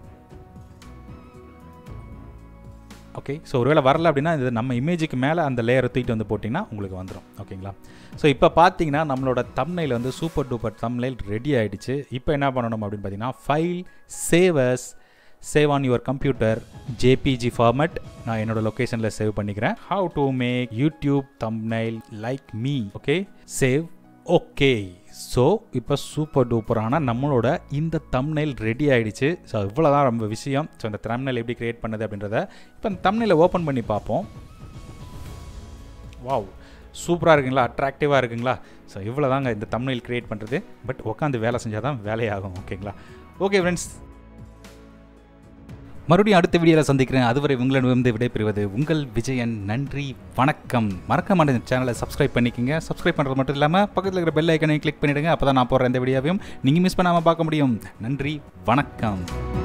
ஓகே ஸோ ஒருவேளை வரல அப்படின்னா இது நம்ம இமேஜுக்கு மேலே அந்த லேயரை தூக்கிட்டு வந்து போட்டிங்கன்னா உங்களுக்கு வந்துடும் ஓகேங்களா ஸோ இப்போ பார்த்தீங்கன்னா நம்மளோட தம்னைல் வந்து சூப்பர் டூப்பர் தம்னைல் ரெடி ஆகிடுச்சு இப்போ என்ன பண்ணணும் அப்படின்னு பார்த்தீங்கன்னா file saves save on your computer JPG format நான் என்னோட லொக்கேஷனில் சேவ் பண்ணிக்கிறேன் how to make YouTube thumbnail like me okay save okay so இப்போ சூப்பர் டூப்பரான நம்மளோட இந்த தம்னைல் ரெடி ஆகிடுச்சு ஸோ இவ்வளோ தான் ரொம்ப விஷயம் ஸோ இந்த தம்னைல் எப்படி க்ரியேட் பண்ணுது அப்படின்றத இப்போ இந்த தம்னைலை ஓப்பன் பண்ணி பார்ப்போம் வாவ் சூப்பராக இருக்குங்களா அட்ராக்டிவாக இருக்குங்களா ஸோ இவ்வளோ தாங்க இந்த தம்னைல் க்ரியேட் பண்ணுறது பட் உட்காந்து வேலை செஞ்சால் தான் வேலையாகும் ஓகேங்களா ஓகே ஃப்ரெண்ட்ஸ் மறுபடியும் அடுத்த வீடியோவில் சந்திக்கிறேன் அதுவரை உங்களிடமிருந்து விடைபெறுவது உங்கள் விஜயன் நன்றி வணக்கம் மறக்க மாட்டேன் சேனலை சப்ஸ்கிரைப் பண்ணிக்கங்க சப்ஸ்கிரைப் பண்ணுறது மட்டும் இல்லாமல் பக்கத்தில் இருக்கிற பெல் ஐக்கனையும் கிளிக் பண்ணிவிடுங்க அப்போ தான் நான் போடுற எந்த வீடியோவையும் நீங்கள் மிஸ் பண்ணாமல் பார்க்க முடியும் நன்றி வணக்கம்